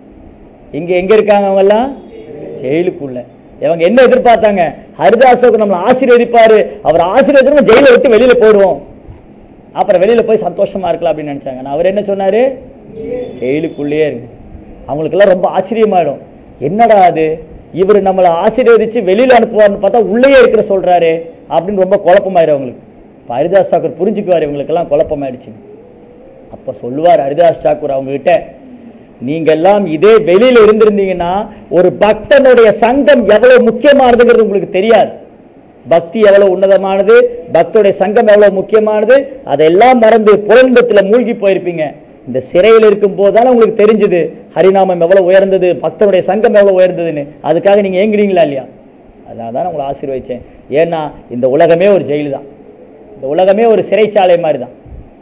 Speaker 1: இங்க எங்க இருக்காங்க அவங்க எல்லாம் ஜெயிலுக்குள்ள இவங்க என்ன எதிர்பார்த்தாங்க ஹரிதாஸுக்கு நம்மளை ஆசீர்வதிப்பாரு அவர் ஆசீர்வதிச்சு ஜெயிலை விட்டு வெளியில போயிடுவோம் அப்புறம் வெளியில போய் சந்தோஷமா இருக்கலாம் அப்படின்னு நினைச்சாங்க நான் அவர் என்ன சொன்னாரு ஜெயிலுக்குள்ளேயே இருக்கு அவங்களுக்கெல்லாம் ரொம்ப ஆச்சரியமாயிடும் என்னடா அது இவர் நம்மளை ஆசீர்வதிச்சு வெளியில அனுப்புவார்னு பார்த்தா உள்ளேயே இருக்கிற சொல்றாரு அப்படின்னு ரொம்ப குழப்பமாயிடும் அவங்களுக்கு இப்போ ஹரிதாஸ் தாக்கூர் புரிஞ்சுக்குவார் இவங்களுக்கெல்லாம் குழப்பமாயிடுச்சு அப்ப சொல்லுவார் ஹரிதாஸ் தாக்கூர் அவங்க கிட்ட நீங்க எல்லாம் இதே வெளியில இருந்திருந்தீங்கன்னா ஒரு பக்தனுடைய சங்கம் எவ்வளவு முக்கியமானதுங்கிறது உங்களுக்கு தெரியாது பக்தி எவ்வளவு உன்னதமானது பக்தருடைய சங்கம் எவ்வளவு முக்கியமானது அதெல்லாம் மறந்து புலன்பத்துல மூழ்கி போயிருப்பீங்க இந்த சிறையில் இருக்கும் போதுதானே உங்களுக்கு தெரிஞ்சது ஹரிநாமம் எவ்வளவு உயர்ந்தது பக்தருடைய சங்கம் எவ்வளவு உயர்ந்ததுன்னு அதுக்காக நீங்க ஏங்குறீங்களா இல்லையா அதனால தான் உங்களை ஆசீர்வதிச்சேன் ஏன்னா இந்த உலகமே ஒரு ஜெயிலு தான் இந்த உலகமே ஒரு சிறைச்சாலை மாதிரி தான்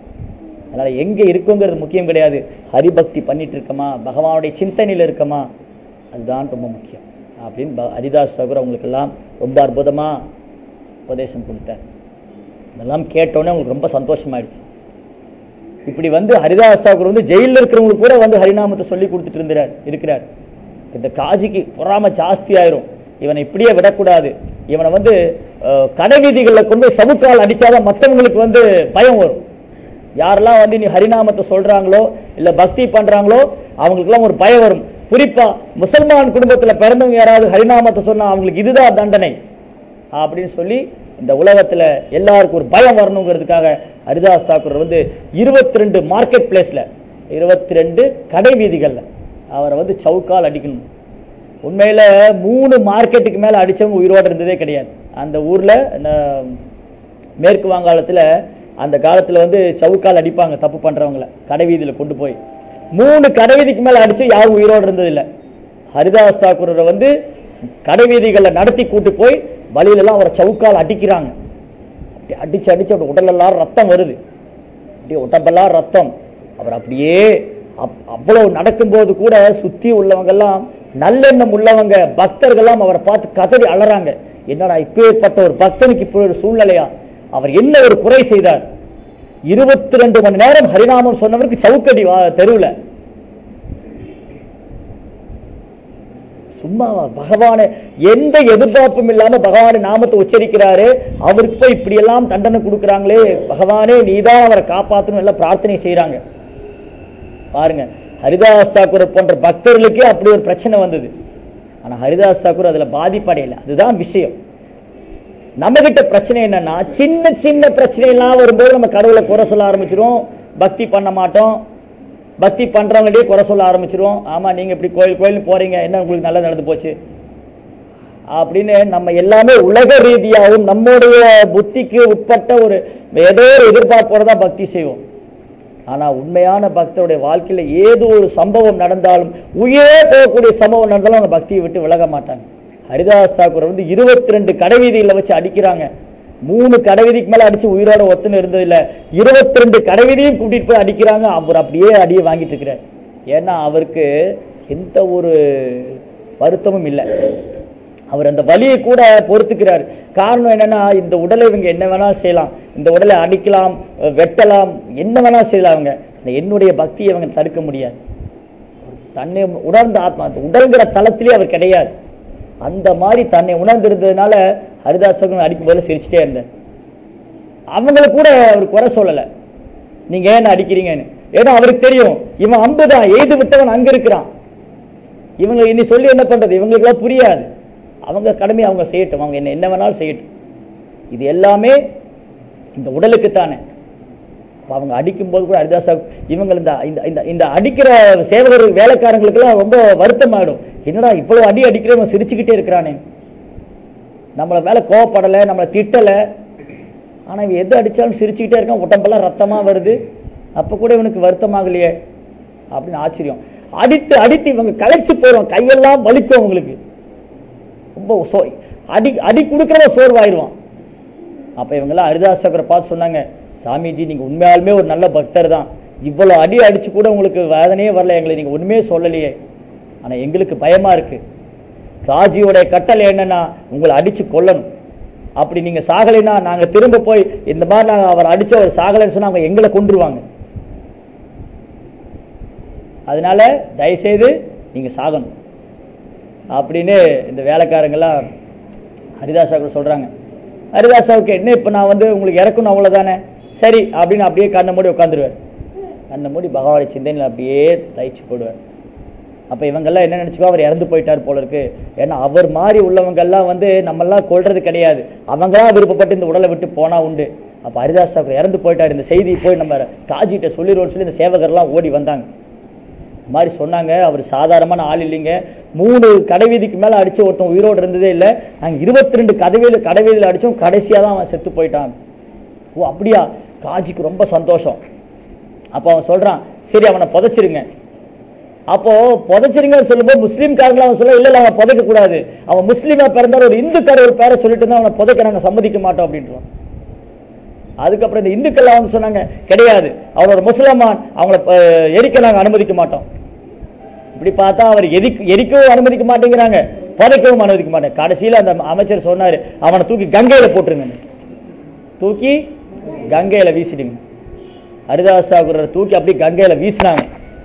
Speaker 1: அதனால எங்க இருக்குங்கிறது முக்கியம் கிடையாது ஹரிபக்தி பண்ணிட்டு இருக்கமா பகவானுடைய சிந்தனையில் இருக்கமா அதுதான் ரொம்ப முக்கியம் அப்படின்னு ப- ஹரிதாஸ் சகோதரர் அவங்களுக்கெல்லாம் ரொம்ப அற்புதமா உபதேசம் கொடுத்தார் இதெல்லாம் கேட்டோன்னே அவங்களுக்கு ரொம்ப சந்தோஷமாயிடுச்சு இப்படி வந்து ஹரிதாஸ் தாக்கூர் வந்து ஜெயிலில் இருக்கிறவங்களுக்கு கூட வந்து ஹரிநாமத்தை சொல்லி கொடுத்துட்டு இருந்தார் இருக்கிறார் இந்த காஜிக்கு பொறாம ஜாஸ்தி ஆயிரும் இவனை இப்படியே விடக்கூடாது இவனை வந்து அஹ், கடை வீதிகளில் கொண்டு போய் சவுக்கால் அடிச்சாதான் மற்றவங்களுக்கு வந்து பயம் வரும் யாரெல்லாம் வந்து நீ ஹரிநாமத்தை சொல்றாங்களோ இல்ல பக்தி பண்றாங்களோ அவங்களுக்குலாம் ஒரு பயம் வரும் குறிப்பா முசல்மான் குடும்பத்துல பிறந்தவங்க யாராவது ஹரிநாமத்தை சொன்னா அவங்களுக்கு இதுதான் தண்டனை அப்படின்னு சொல்லி இந்த உலகத்துல எல்லாருக்கும் ஒரு பயம் வரணுங்கிறதுக்காக ஹரிதாஸ் தாக்கூர் வந்து இருபத்தி ரெண்டு மார்க்கெட் பிளேஸ்ல இருபத்தி ரெண்டு கடை வீதிகள்ல அவரை வந்து சவுக்கால் அடிக்கணும் உண்மையில மூணு மார்க்கெட்டுக்கு மேல அடிச்சவங்க உயிரோட இருந்ததே கிடையாது அந்த ஊர்ல இந்த மேற்கு வங்காளத்துல அந்த காலத்துல வந்து சவுக்கால் அடிப்பாங்க தப்பு பண்றவங்கள கடைவீதியில கொண்டு போய் மூணு கடைவீதிக்கு மேல அடிச்சு யாரும் உயிரோட இருந்ததில்லை ஹரிதாஸ் தாக்கூரை வந்து கடைவீதிகளில் நடத்தி கூட்டு போய் வழியில எல்லாம் அவரை சவுக்கால் அடிக்கிறாங்க அப்படி அடிச்சு அடிச்சு அவர் உடலெல்லாம் ரத்தம் வருது அப்படியே உடம்பெல்லாம் ரத்தம் அவர் அப்படியே அப்- அவ்வளவு நடக்கும்போது கூட சுத்தி உள்ளவங்க எல்லாம் நல்லெண்ணம் உள்ளவங்க பக்தர்கள்லாம் அவரை பார்த்து கதறி அழறாங்க என்னடா இப்பேற்பட்ட ஒரு பக்தனுக்கு இப்படி ஒரு சூழ்நிலையா அவர் என்ன ஒரு குறை செய்தார் இருபத்தி ரெண்டு மணி நேரம் ஹரிநாமம் சொன்னவருக்கு சவுக்கடி வா- தெருவுல சும்மாவா பகவானை எந்த எதிர்பார்ப்பும் இல்லாம பகவானை நாமத்தை உச்சரிக்கிறாரு அவருக்கு போய் இப்படி எல்லாம் தண்டனை கொடுக்குறாங்களே பகவானே நீதான் அவரை காப்பாத்தணும் எல்லாம் பிரார்த்தனை செய்றாங்க பாருங்க ஹரிதாஸ் தாக்கூர் போன்ற பக்தர்களுக்கே அப்படி ஒரு பிரச்சனை வந்தது ஆனா ஹரிதாஸ் தாக்கூர் அதுல பாதிப்படையல அதுதான் விஷயம் நம்ம கிட்ட பிரச்சனை என்னன்னா சின்ன சின்ன பிரச்சனை எல்லாம் வரும்போது நம்ம கடவுளை குறை சொல்ல ஆரம்பிச்சிருவோம் பக்தி பண்ண மாட்டோம் பக்தி பண்றவங்கள்டே குறை சொல்ல ஆரம்பிச்சிருவோம் ஆமா நீங்க இப்படி கோயில் கோயில் போறீங்க என்ன உங்களுக்கு நல்லா நடந்து போச்சு அப்படின்னு நம்ம எல்லாமே உலக ரீதியாகவும் நம்முடைய புத்திக்கு உட்பட்ட ஒரு ஏதோ ஒரு எதிர்பார்ப்போட தான் பக்தி செய்வோம் ஆனா உண்மையான பக்தருடைய வாழ்க்கையில ஏதோ ஒரு சம்பவம் நடந்தாலும் உயிரே போகக்கூடிய சம்பவம் நடந்தாலும் அவங்க பக்தியை விட்டு விலக மாட்டாங்க ஹரிதாஸ் தாக்கூர் வந்து இருபத்தி ரெண்டு கடைவீதியில வச்சு அடிக்கிறாங்க மூணு கடைவீதிக்கு மேல அடிச்சு உயிரோட ஒத்துன்னு இருந்தது இல்ல இருபத்தி ரெண்டு கடைவீதியும் கூட்டிட்டு போய் அடிக்கிறாங்க அவர் அப்படியே அடியை வாங்கிட்டு இருக்கிறார் ஏன்னா அவருக்கு எந்த ஒரு வருத்தமும் இல்லை அவர் அந்த வலியை கூட பொறுத்துக்கிறார் காரணம் என்னன்னா இந்த உடலை இவங்க என்ன வேணா செய்யலாம் இந்த உடலை அடிக்கலாம் அஹ் வெட்டலாம் என்ன வேணா செய்யலாம் அவங்க ஆனா என்னுடைய பக்தியை அவங்க தடுக்க முடியாது தன்னை உணர்ந்த ஆத்மா அந்த உடல்ங்கிற தளத்திலே அவர் கிடையாது அந்த மாதிரி தன்னை உணர்ந்திருந்ததுனால ஹரிதாசகன் அடிக்கும் போது சிரிச்சுட்டே இருந்தார் அவங்கள கூட அவர் குறை சொல்லலை நீங்க ஏன் அடிக்கிறீங்கன்னு ஏன்னா அவருக்கு தெரியும் இவன் அம்புதான் எய்து விட்டவன் அங்க இருக்கிறான் இவங்க இனி சொல்லி என்ன பண்றது இவங்களுக்குலாம் புரியாது அவங்க கடமை அவங்க செய்யட்டும் அவங்க என்ன என்ன வேணாலும் செய்யட்டும் இது எல்லாமே இந்த உடலுக்குத்தானே அப்ப அவங்க அடிக்கும்போது கூட ஹரிதாசா இவங்க இந்த இந்த இந்த இந்த அடிக்கிற சேவகர் வேலைக்காரங்களுக்கெல்லாம் ரொம்ப வருத்தமாயிடும் என்னடா இவ்வளவு அடி அடிக்கிறவன் சிரிச்சுக்கிட்டே இருக்கிறானே நம்மளை மேல கோவப்படலை நம்மளை திட்டலை ஆனா இவன் எது அடிச்சாலும் சிரிச்சுக்கிட்டே இருக்கான் உடம்பெல்லாம் ரத்தமா வருது அப்ப கூட இவனுக்கு வருத்தமாகலையே அப்படின்னு ஆச்சரியம் அடித்து அடித்து இவங்க களைத்து போறோம் கையெல்லாம் வலிக்கும் அவங்களுக்கு ரொம்ப சோ அடி அடி கொடுக்குறவன் சோர்வாயிருவான் அப்ப இவங்கெல்லாம் ஹரிதாசகரை பார்த்து சொன்னாங்க சாமிஜி நீங்க உண்மையாலுமே ஒரு நல்ல பக்தர் தான் இவ்வளவு அடி அடிச்சு கூட உங்களுக்கு வேதனையே வரல எங்களை நீங்க ஒண்ணுமே சொல்லலையே ஆனா எங்களுக்கு பயமா இருக்கு காஜியோட கட்டளை என்னன்னா உங்களை அடிச்சு கொல்லணும் அப்படி நீங்க சாகலைன்னா நாங்க திரும்ப போய் இந்த மாதிரி நாங்க அவர் அடிச்சு அவர் சாகலைன்னு சொன்னா அவங்க எங்களை கொன்றுவாங்க அதனால தயவுசெய்து நீங்க சாகணும் அப்படின்னு இந்த வேலைக்காரங்கெல்லாம் ஹரிதாசாவுக்கு சொல்றாங்க ஹரிதாசாவுக்கு என்ன இப்போ நான் வந்து உங்களுக்கு இறக்கணும் அவ்வளவுதானே சரி அப்படின்னு அப்படியே கண்ணை மூடி உட்காந்துருவார் கண்ணை மூடி பகவானை சிந்தனையில் அப்படியே தைச்சு போடுவார் அப்போ இவங்கெல்லாம் என்ன நினச்சிக்கோ அவர் இறந்து போயிட்டார் போல இருக்கு ஏன்னா அவர் மாதிரி உள்ளவங்கெல்லாம் வந்து நம்மெல்லாம் கொள்றது கிடையாது அவங்களா விருப்பப்பட்டு இந்த உடலை விட்டு போனா உண்டு அப்போ ஹரிதாஸ் தாக்கூர் இறந்து போயிட்டார் இந்த செய்தி போய் நம்ம காஜிட்ட சொல்லிடுவோம்னு சொல்லி இந்த சேவகர்லாம் ஓடி வந்தாங்க இந்த மாதிரி சொன்னாங்க அவர் சாதாரணமான ஆள் இல்லைங்க மூணு கடைவீதிக்கு மேலே அடிச்சு ஒருத்தன் உயிரோடு இருந்ததே இல்லை நாங்கள் இருபத்தி ரெண்டு கதவீதியில் கடைவீதியில் அடித்தோம் கடைசியாக தான் அவன் செத்து போயிட்டான் ஓ அப்படியா காஜிக்கு ரொம்ப சந்தோஷம் அப்போ அவன் சொல்றான் சரி அவனை புதைச்சிருங்க அப்போ புதைச்சிருங்கன்னு சொல்லும்போது முஸ்லீம்காரங்களும் அவன் சொல்ல இல்லை இல்லை அவன் புதைக்க கூடாது அவன் முஸ்லீமா பிறந்தாலும் ஒரு இந்துக்கார ஒரு பேரை சொல்லிட்டு இருந்தா அவனை புதைக்க நாங்கள் சம்மதிக்க மாட்டோம் அப்படின்றான் அதுக்கப்புறம் இந்த இந்துக்கள் வந்து சொன்னாங்க கிடையாது அவன் ஒரு முஸ்லிமான் அவங்கள அஹ், எரிக்க நாங்கள் அனுமதிக்க மாட்டோம் இப்படி பார்த்தா அவர் எரிக்க எரிக்கவும் அனுமதிக்க மாட்டேங்கிறாங்க புதைக்கவும் அனுமதிக்க மாட்டேன் கடைசியில் அந்த அமைச்சர் சொன்னாரு அவனை தூக்கி கங்கையில போட்டுருங்க தூக்கி கங்கையில வீசிடுங்க ஹரிதாஸ் தாக்கூரரை தூக்கி அப்படியே கங்கையில வீசினாங்க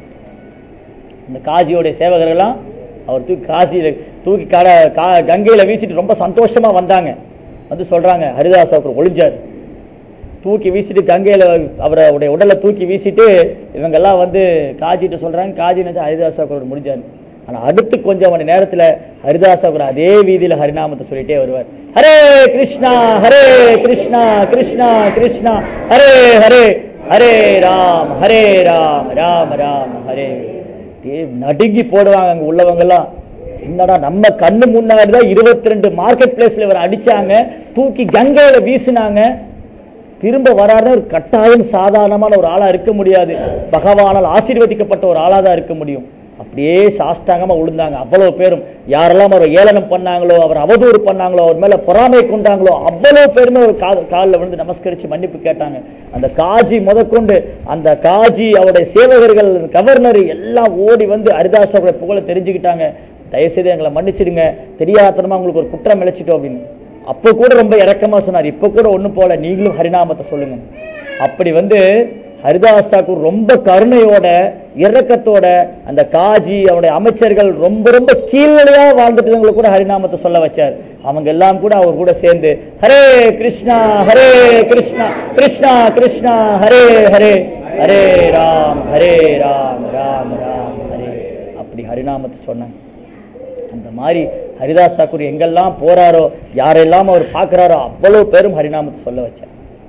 Speaker 1: இந்த காஜியோடைய சேவகர்கள்லாம் அவர் தூக்கி காசியில தூக்கி கட கா கங்கையில வீசிட்டு ரொம்ப சந்தோஷமா வந்தாங்க வந்து சொல்றாங்க ஹரிதாஸ் தாக்கூர் ஒளிஞ்சார் தூக்கி வீசிட்டு கங்கையில அவருடைய உடலை தூக்கி வீசிட்டு இவங்கெல்லாம் வந்து காஜிட்ட சொல்றாங்க காஜி நினைச்சா ஹரிதாஸ் தாக்கூர் முடிஞ்சார் ஆனா அடுத்து கொஞ்சம் மணி நேரத்துல ஹரிதாஸ் தாக்கூர் அதே வீதியில ஹரிநாமத்தை சொல்லிட்டே வருவார் ஹரே கிருஷ்ணா ஹரே கிருஷ்ணா கிருஷ்ணா கிருஷ்ணா ஹரே ஹரே ஹரே ராம் ஹரே ராம் ராம் ராம் ஹரே அப்படியே நடுங்கி போடுவாங்க அங்க உள்ளவங்க எல்லாம் என்னடா நம்ம கண்ணு முன்னாடி தான் இருபத்தி ரெண்டு மார்க்கெட் பிளேஸ்ல இவர் அடிச்சாங்க தூக்கி கங்கையில வீசினாங்க திரும்ப வராருன்னா ஒரு கட்டாயம் சாதாரணமான ஒரு ஆளா இருக்க முடியாது பகவானால் ஆசீர்வதிக்கப்பட்ட ஒரு ஆளா தான் இருக்க முடியும் அப்படியே சாஷ்டாங்கமா விழுந்தாங்க அவ்வளவு பேரும் யாரெல்லாம் அவர் ஏளனம் பண்ணாங்களோ அவர் அவதூறு பண்ணாங்களோ அவர் மேல பொறாமை கொண்டாங்களோ அவ்வளவு பேருமே ஒரு கா காலில் விழுந்து நமஸ்கரிச்சு மன்னிப்பு கேட்டாங்க அந்த காஜி முதற்கொண்டு அந்த காஜி அவருடைய சேவகர்கள் கவர்னர் எல்லாம் ஓடி வந்து ஹரிதாசோட புகழை தெரிஞ்சுக்கிட்டாங்க தயவுசெய்து எங்களை மன்னிச்சிடுங்க தெரியாதனமா உங்களுக்கு ஒரு குற்றம் இழைச்சிட்டோம் அப்படின்னு அப்போ கூட ரொம்ப இறக்கமா சொன்னார் இப்போ கூட ஒண்ணும் போல நீங்களும் ஹரிநாமத்தை சொல்லுங்க அப்படி வந்து ஹரிதாஸ் தாக்கூர் ரொம்ப கருணையோட இரக்கத்தோட அந்த காஜி அவருடைய அமைச்சர்கள் ரொம்ப ரொம்ப கீழ்நிலையா வாழ்ந்துட்டு கூட ஹரிநாமத்தை சொல்ல வச்சார் அவங்க எல்லாம் கூட அவர் கூட சேர்ந்து ஹரே கிருஷ்ணா ஹரே கிருஷ்ணா கிருஷ்ணா கிருஷ்ணா ஹரே ஹரே ஹரே ராம் ஹரே ராம் ராம் ராம் ஹரே அப்படி ஹரிநாமத்தை சொன்னாங்க அந்த மாதிரி ஹரிதாஸ் தாக்கூர் எங்கெல்லாம் போறாரோ யாரெல்லாம் அவர் பார்க்குறாரோ அவ்வளவு பேரும் ஹரிநாமத்தை சொல்ல வச்சார்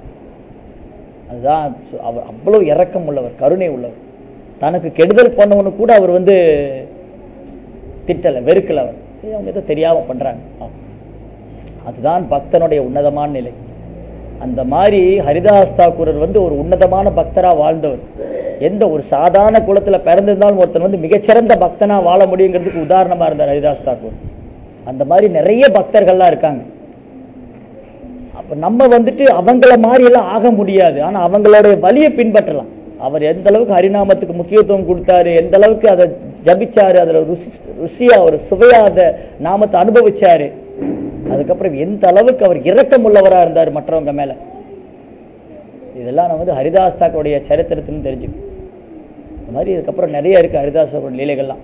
Speaker 1: அதுதான் சு- அவர் அவ்வளவு இரக்கம் உள்ளவர் கருணை உள்ளவர் தனக்கு கெடுதல் பண்ணவனு கூட அவர் வந்து திட்டலை வெறுக்கல அவர் சரி, அவங்க ஏதோ தெரியாம பண்றாங்க பாவம். அதுதான் பக்தனுடைய உன்னதமான நிலை அந்த மாதிரி ஹரிதாஸ் தாக்கூரர் வந்து ஒரு உன்னதமான பக்தரா வாழ்ந்தவர் எந்த ஒரு சாதாரண குலத்துல பிறந்திருந்தாலும் ஒருத்தன் வந்து மிகச்சிறந்த பக்தனா வாழ முடியுங்கிறதுக்கு உதாரணமா இருந்தார் ஹரிதாஸ் தாக்கூர் அந்த மாதிரி நிறைய பக்தர்கள்லாம் இருக்காங்க அப்ப நம்ம வந்துட்டு அவங்கள மாதிரி எல்லாம் ஆக முடியாது ஆனா அவங்களுடைய வழியை பின்பற்றலாம் அவர் எந்த அளவுக்கு ஹரிநாமத்துக்கு முக்கியத்துவம் கொடுத்தாரு எந்த அளவுக்கு அதை ஜபிச்சாரு அதுல ருசி ருசியா ஒரு சுவையா அந்த நாமத்தை அனுபவிச்சாரு அதுக்கப்புறம் எந்த அளவுக்கு அவர் இரக்கம் உள்ளவரா இருந்தார் மற்றவங்க மேல இதெல்லாம் நம்ம வந்து ஹரிதாஸ் தாக்கருடைய சரித்திரத்திலும் தெரிஞ்சுக்கணும் இந்த மாதிரி இதுக்கப்புறம் நிறைய இருக்கு ஹரிதாஸோட லீலைகள்லாம்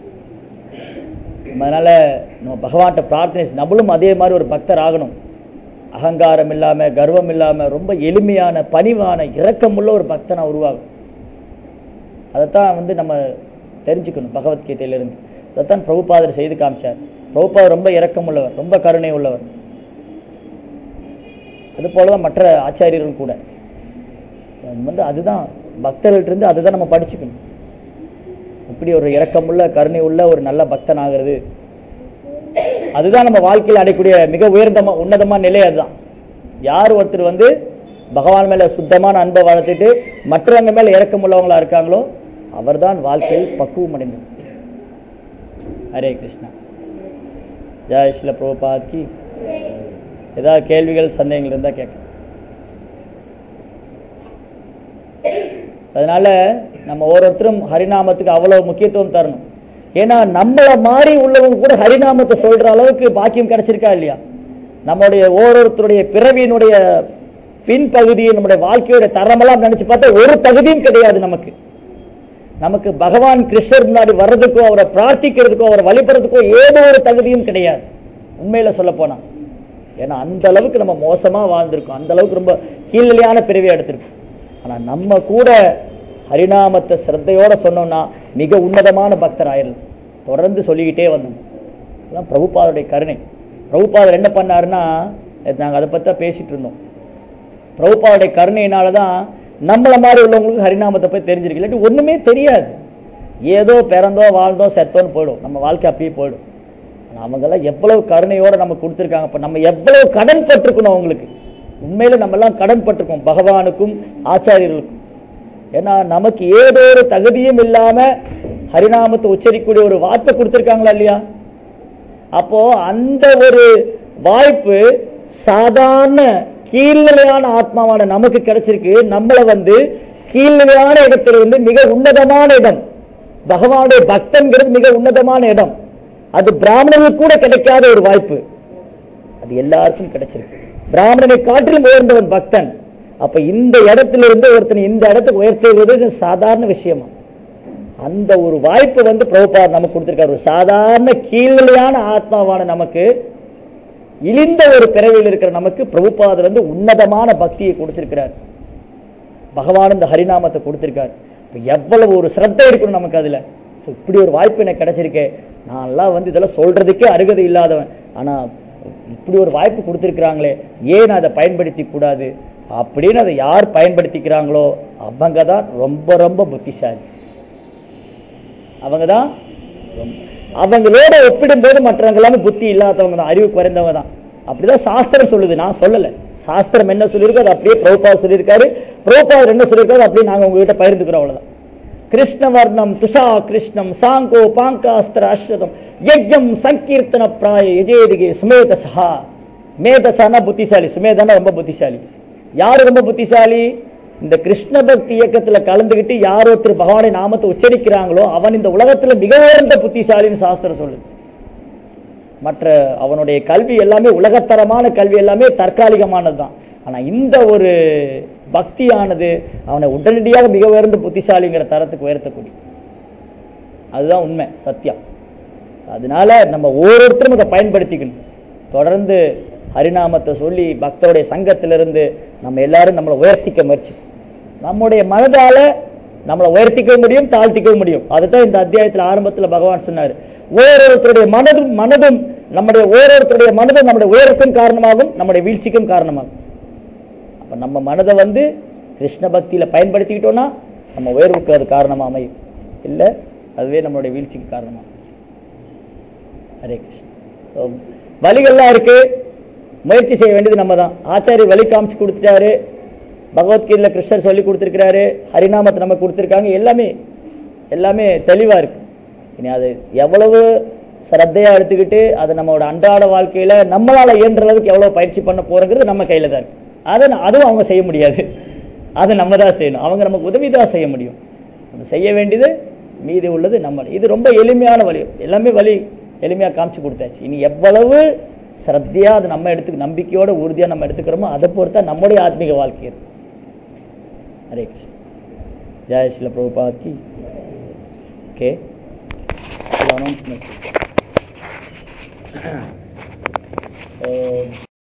Speaker 1: அதனால நம்ம பகவான்கிட்ட பிரார்த்தனை செய்~ நம்மளும் அதே மாதிரி ஒரு பக்தர் ஆகணும் அகங்காரம் இல்லாம கர்வம் இல்லாம ரொம்ப எளிமையான பணிவான இரக்கமுள்ள ஒரு பக்தனா உருவாகும் அதைத்தான் வந்து நம்ம தெரிஞ்சுக்கணும் பகவத்கீதையிலிருந்து அதைத்தான் பிரபுபாதர் செய்து காமிச்சார் பிரபுபாதர் ரொம்ப இரக்கம் உள்ளவர் ரொம்ப கருணை உள்ளவர் அது போலதான் மற்ற ஆச்சாரியர்கள் கூட நம்ம வந்து அதுதான் பக்தர்கள்ட்ட இருந்து அதுதான் நம்ம படிச்சுக்கணும் இப்படி ஒரு இரக்கமுள்ள கருணை உள்ள ஒரு நல்ல பக்தன் ஆகிறது அதுதான் நம்ம வாழ்க்கையில் அடையக்கூடிய மிக உயர்ந்தமா உன்னதமான நிலை அதுதான் யார் ஒருத்தர் வந்து பகவான் மேல சுத்தமான அன்பை வளர்த்துட்டு மற்றவங்க மேல இரக்கம் உள்ளவங்களா இருக்காங்களோ அவர்தான் வாழ்க்கையில் பக்குவம் அடைந்தது ஹரே கிருஷ்ணா ஜெய் ஸ்ரீல பிரபுபாத் கி ஏதாவது கேள்விகள் சந்தேகங்கள் இருந்தா கேட்க அதனால நம்ம ஒவ்வொருத்தரும் ஹரிநாமத்துக்கு அவ்வளவு முக்கியத்துவம் தரணும் ஏன்னா நம்மள மாதிரி உள்ளவங்க கூட ஹரிநாமத்தை சொல்ற அளவுக்கு பாக்கியம் கிடைச்சிருக்கா இல்லையா நம்முடைய ஒவ்வொருத்தருடைய பிறவியினுடைய பின்பகுதியை நம்முடைய வாழ்க்கையோட தரமெல்லாம் நினைச்சு பார்த்தா ஒரு தகுதியும் கிடையாது நமக்கு நமக்கு பகவான் கிருஷ்ணர் முன்னாடி வர்றதுக்கோ அவரை பிரார்த்திக்கிறதுக்கோ அவரை வழிபடுறதுக்கோ ஏதோ ஒரு தகுதியும் கிடையாது உண்மையில சொல்ல போனா ஏன்னா அந்த அளவுக்கு நம்ம மோசமா வாழ்ந்திருக்கோம் அந்த அளவுக்கு ரொம்ப கீழ்நிலையான பிறவியை எடுத்திருக்கோம் ஆனா நம்ம கூட ஹரிநாமத்தை சிரத்தையோட சொன்னோம்னா மிக உன்னதமான பக்தர் ஆயிடலாம் தொடர்ந்து சொல்லிக்கிட்டே வந்தோம் அதான் பிரபுபாதருடைய கருணை பிரபுபாதர் என்ன பண்ணாருன்னா நாங்கள் அதை பற்றி தான் பேசிட்டு இருந்தோம் பிரபுபாவுடைய கருணையினால தான் நம்மளை மாதிரி உள்ளவங்களுக்கு ஹரிநாமத்தை போய் தெரிஞ்சிருக்கு இல்லாட்டி ஒண்ணுமே தெரியாது ஏதோ பிறந்தோ வாழ்ந்தோ செத்தோன்னு போயிடும் நம்ம வாழ்க்கை அப்படியே போயிடும் ஆனா அவங்கெல்லாம் எவ்வளவு கருணையோட நம்ம கொடுத்துருக்காங்க அப்ப நம்ம எவ்வளவு கடன் பட்டிருக்கணும் அவங்களுக்கு உண்மையில நம்ம எல்லாம் கடன் பட்டிருக்கோம் பகவானுக்கும் ஆச்சாரியர்களுக்கும் ஏன்னா நமக்கு ஏதோ ஒரு தகுதியும் இல்லாம ஹரிநாமத்தை உச்சரிக்கக்கூடிய ஒரு வார்த்தை கொடுத்துருக்காங்களா இல்லையா அப்போ அந்த ஒரு வாய்ப்பு சாதாரண கீழ்நிலையான ஆத்மாவான நமக்கு கிடைச்சிருக்கு நம்மள வந்து கீழ்நிலையான இடத்துல இருந்து மிக உன்னதமான இடம் பகவானுடைய பக்தன்கிறது மிக உன்னதமான இடம் அது பிராமணர்களுக்கு கூட கிடைக்காத ஒரு வாய்ப்பு அது எல்லாருக்கும் கிடைச்சிருக்கு பிராமணனை காட்டிலும் உயர்ந்தவன் பக்தன் அப்ப இந்த இடத்துல இருந்து ஒருத்தன் இந்த இடத்துக்கு உயர்த்துவது சாதாரண விஷயமா அந்த ஒரு வாய்ப்பு வந்து பிரபுபார் நமக்கு கொடுத்திருக்காரு ஒரு சாதாரண கீழ்நிலையான ஆத்மாவான நமக்கு இழிந்த ஒரு பிறவியில் இருக்கிற நமக்கு பிரபுபாதர் வந்து உன்னதமான பக்தியை கொடுத்திருக்கிறார் பகவான் இந்த ஹரிநாமத்தை கொடுத்திருக்கார் இப்ப எவ்வளவு ஒரு சிரத்தை இருக்கணும் நமக்கு அதுல So, இப்படி ஒரு வாய்ப்பு எனக்கு கிடைச்சிருக்கே நான்லாம் வந்து இதெல்லாம் சொல்றதுக்கே அருகதை இல்லாதவன் ஆனா இப்படி ஒரு வாய்ப்பு கொடுத்திருக்கிறாங்களே ஏன் அதை பயன்படுத்தி கூடாது அப்படின்னு அதை யார் பயன்படுத்திக்கிறாங்களோ அவங்க தான் ரொம்ப ரொம்ப புத்திசாலி அவங்க தான் அவங்களோட ஒப்பிடும்போது மற்றவங்க எல்லாமே புத்தி இல்லாதவங்க தான் அறிவு குறைந்தவங்க தான் அப்படிதான் சாஸ்திரம் சொல்லுது நான் சொல்லல சாஸ்திரம் என்ன சொல்லியிருக்கு அது அப்படியே பிரபுபாத் சொல்லியிருக்காரு பிரபுபாதர் என்ன சொல்லியிருக்காரு அப்படியே நாங்க உங்ககிட்ட பகிர்ந்துக்கிறோம் அவ்வளவுதான் கிருஷ்ணவர்ணம் துஷா கிருஷ்ணம் சாங்கோ பாங்காஸ்திர அஸ்வதம் யஜ்யம் சங்கீர்த்தன பிராய யஜேதிகே சுமேதசா மேதசானா புத்திசாலி சுமேதனா ரொம்ப புத்திசாலி யாரு ரொம்ப புத்திசாலி இந்த கிருஷ்ண பக்தி இயக்கத்துல கலந்துகிட்டு யார் ஒருத்தர் பகவானை நாமத்தை உச்சரிக்கிறாங்களோ அவன் இந்த உலகத்துல மிக உயர்ந்த புத்திசாலின்னு சாஸ்திரம் சொல்லுது மற்ற அவனுடைய கல்வி எல்லாமே உலகத்தரமான கல்வி எல்லாமே தற்காலிகமானது தான் ஆனா இந்த ஒரு பக்தியானது அவனை உடனடியாக மிக உயர்ந்த புத்திசாலிங்கிற தரத்துக்கு உயர்த்தக்கூடிய அதுதான் உண்மை சத்தியம் அதனால நம்ம ஒவ்வொருத்தரும் அதை பயன்படுத்திக்கணும் தொடர்ந்து ஹரிநாமத்தை சொல்லி பக்தருடைய சங்கத்திலிருந்து நம்ம எல்லாரும் நம்மளை உயர்த்திக்க முயற்சி நம்முடைய மனதால நம்மளை உயர்த்திக்க முடியும் தாழ்த்திக்க முடியும் அதுதான் இந்த அத்தியாயத்துல ஆரம்பத்துல பகவான் சொன்னார் ஒவ்வொருத்தருடைய மனதும் மனதும் நம்முடைய ஒவ்வொருத்தருடைய மனதும் நம்முடைய உயரத்துக்கும் காரணமாகும் நம்முடைய வீழ்ச்சிக்கும் காரணமாகும் அப்ப நம்ம மனதை வந்து கிருஷ்ண பக்தியில பயன்படுத்திக்கிட்டோம்னா நம்ம உயர்வுக்கு அது காரணமா அமையும் இல்ல அதுவே நம்மளுடைய வீழ்ச்சிக்கு காரணமாகும் ஹரே கிருஷ்ணா So, வழிகள்லாம் இருக்கு முயற்சி செய்ய வேண்டியது நம்ம தான் ஆச்சாரியர் வழி காமிச்சு கொடுத்துட்டாரு பகவத்கீதையில் கிருஷ்ணர் சொல்லி கொடுத்துருக்கிறாரு ஹரிநாமத்தை நமக்கு கொடுத்துருக்காங்க எல்லாமே எல்லாமே தெளிவாக இருக்கு இனி அது எவ்வளவு சிரத்தையாக எடுத்துக்கிட்டு அதை நம்மளோட அன்றாட வாழ்க்கையில் நம்மளால் இயன்ற அளவுக்கு எவ்வளோ பயிற்சி பண்ண போகிறோங்கிறது நம்ம கையில் தான் இருக்கு அதை ந- அதுவும் அவங்க செய்ய முடியாது அதை நம்ம தான் செய்யணும் அவங்க நமக்கு உதவி தான் செய்ய முடியும் நம்ம செய்ய வேண்டியது மீதி உள்ளது நம்ம இது ரொம்ப எளிமையான வழி எல்லாமே வழி எளிமையாக காமிச்சு கொடுத்தாச்சு இனி எவ்வளவு சிரத்தையாக அதை நம்ம எடுத்து நம்பிக்கையோட உறுதியாக நம்ம எடுத்துக்கிறோமோ அதை பொறுத்தா நம்முடைய ஆத்மீக வாழ்க்கை இருக்கு ஹரே கிருஷ்ண ஜெய ஸ்ரீல பிரபுபாத் கி ஓகே அனௌன்ஸ்மெண்ட்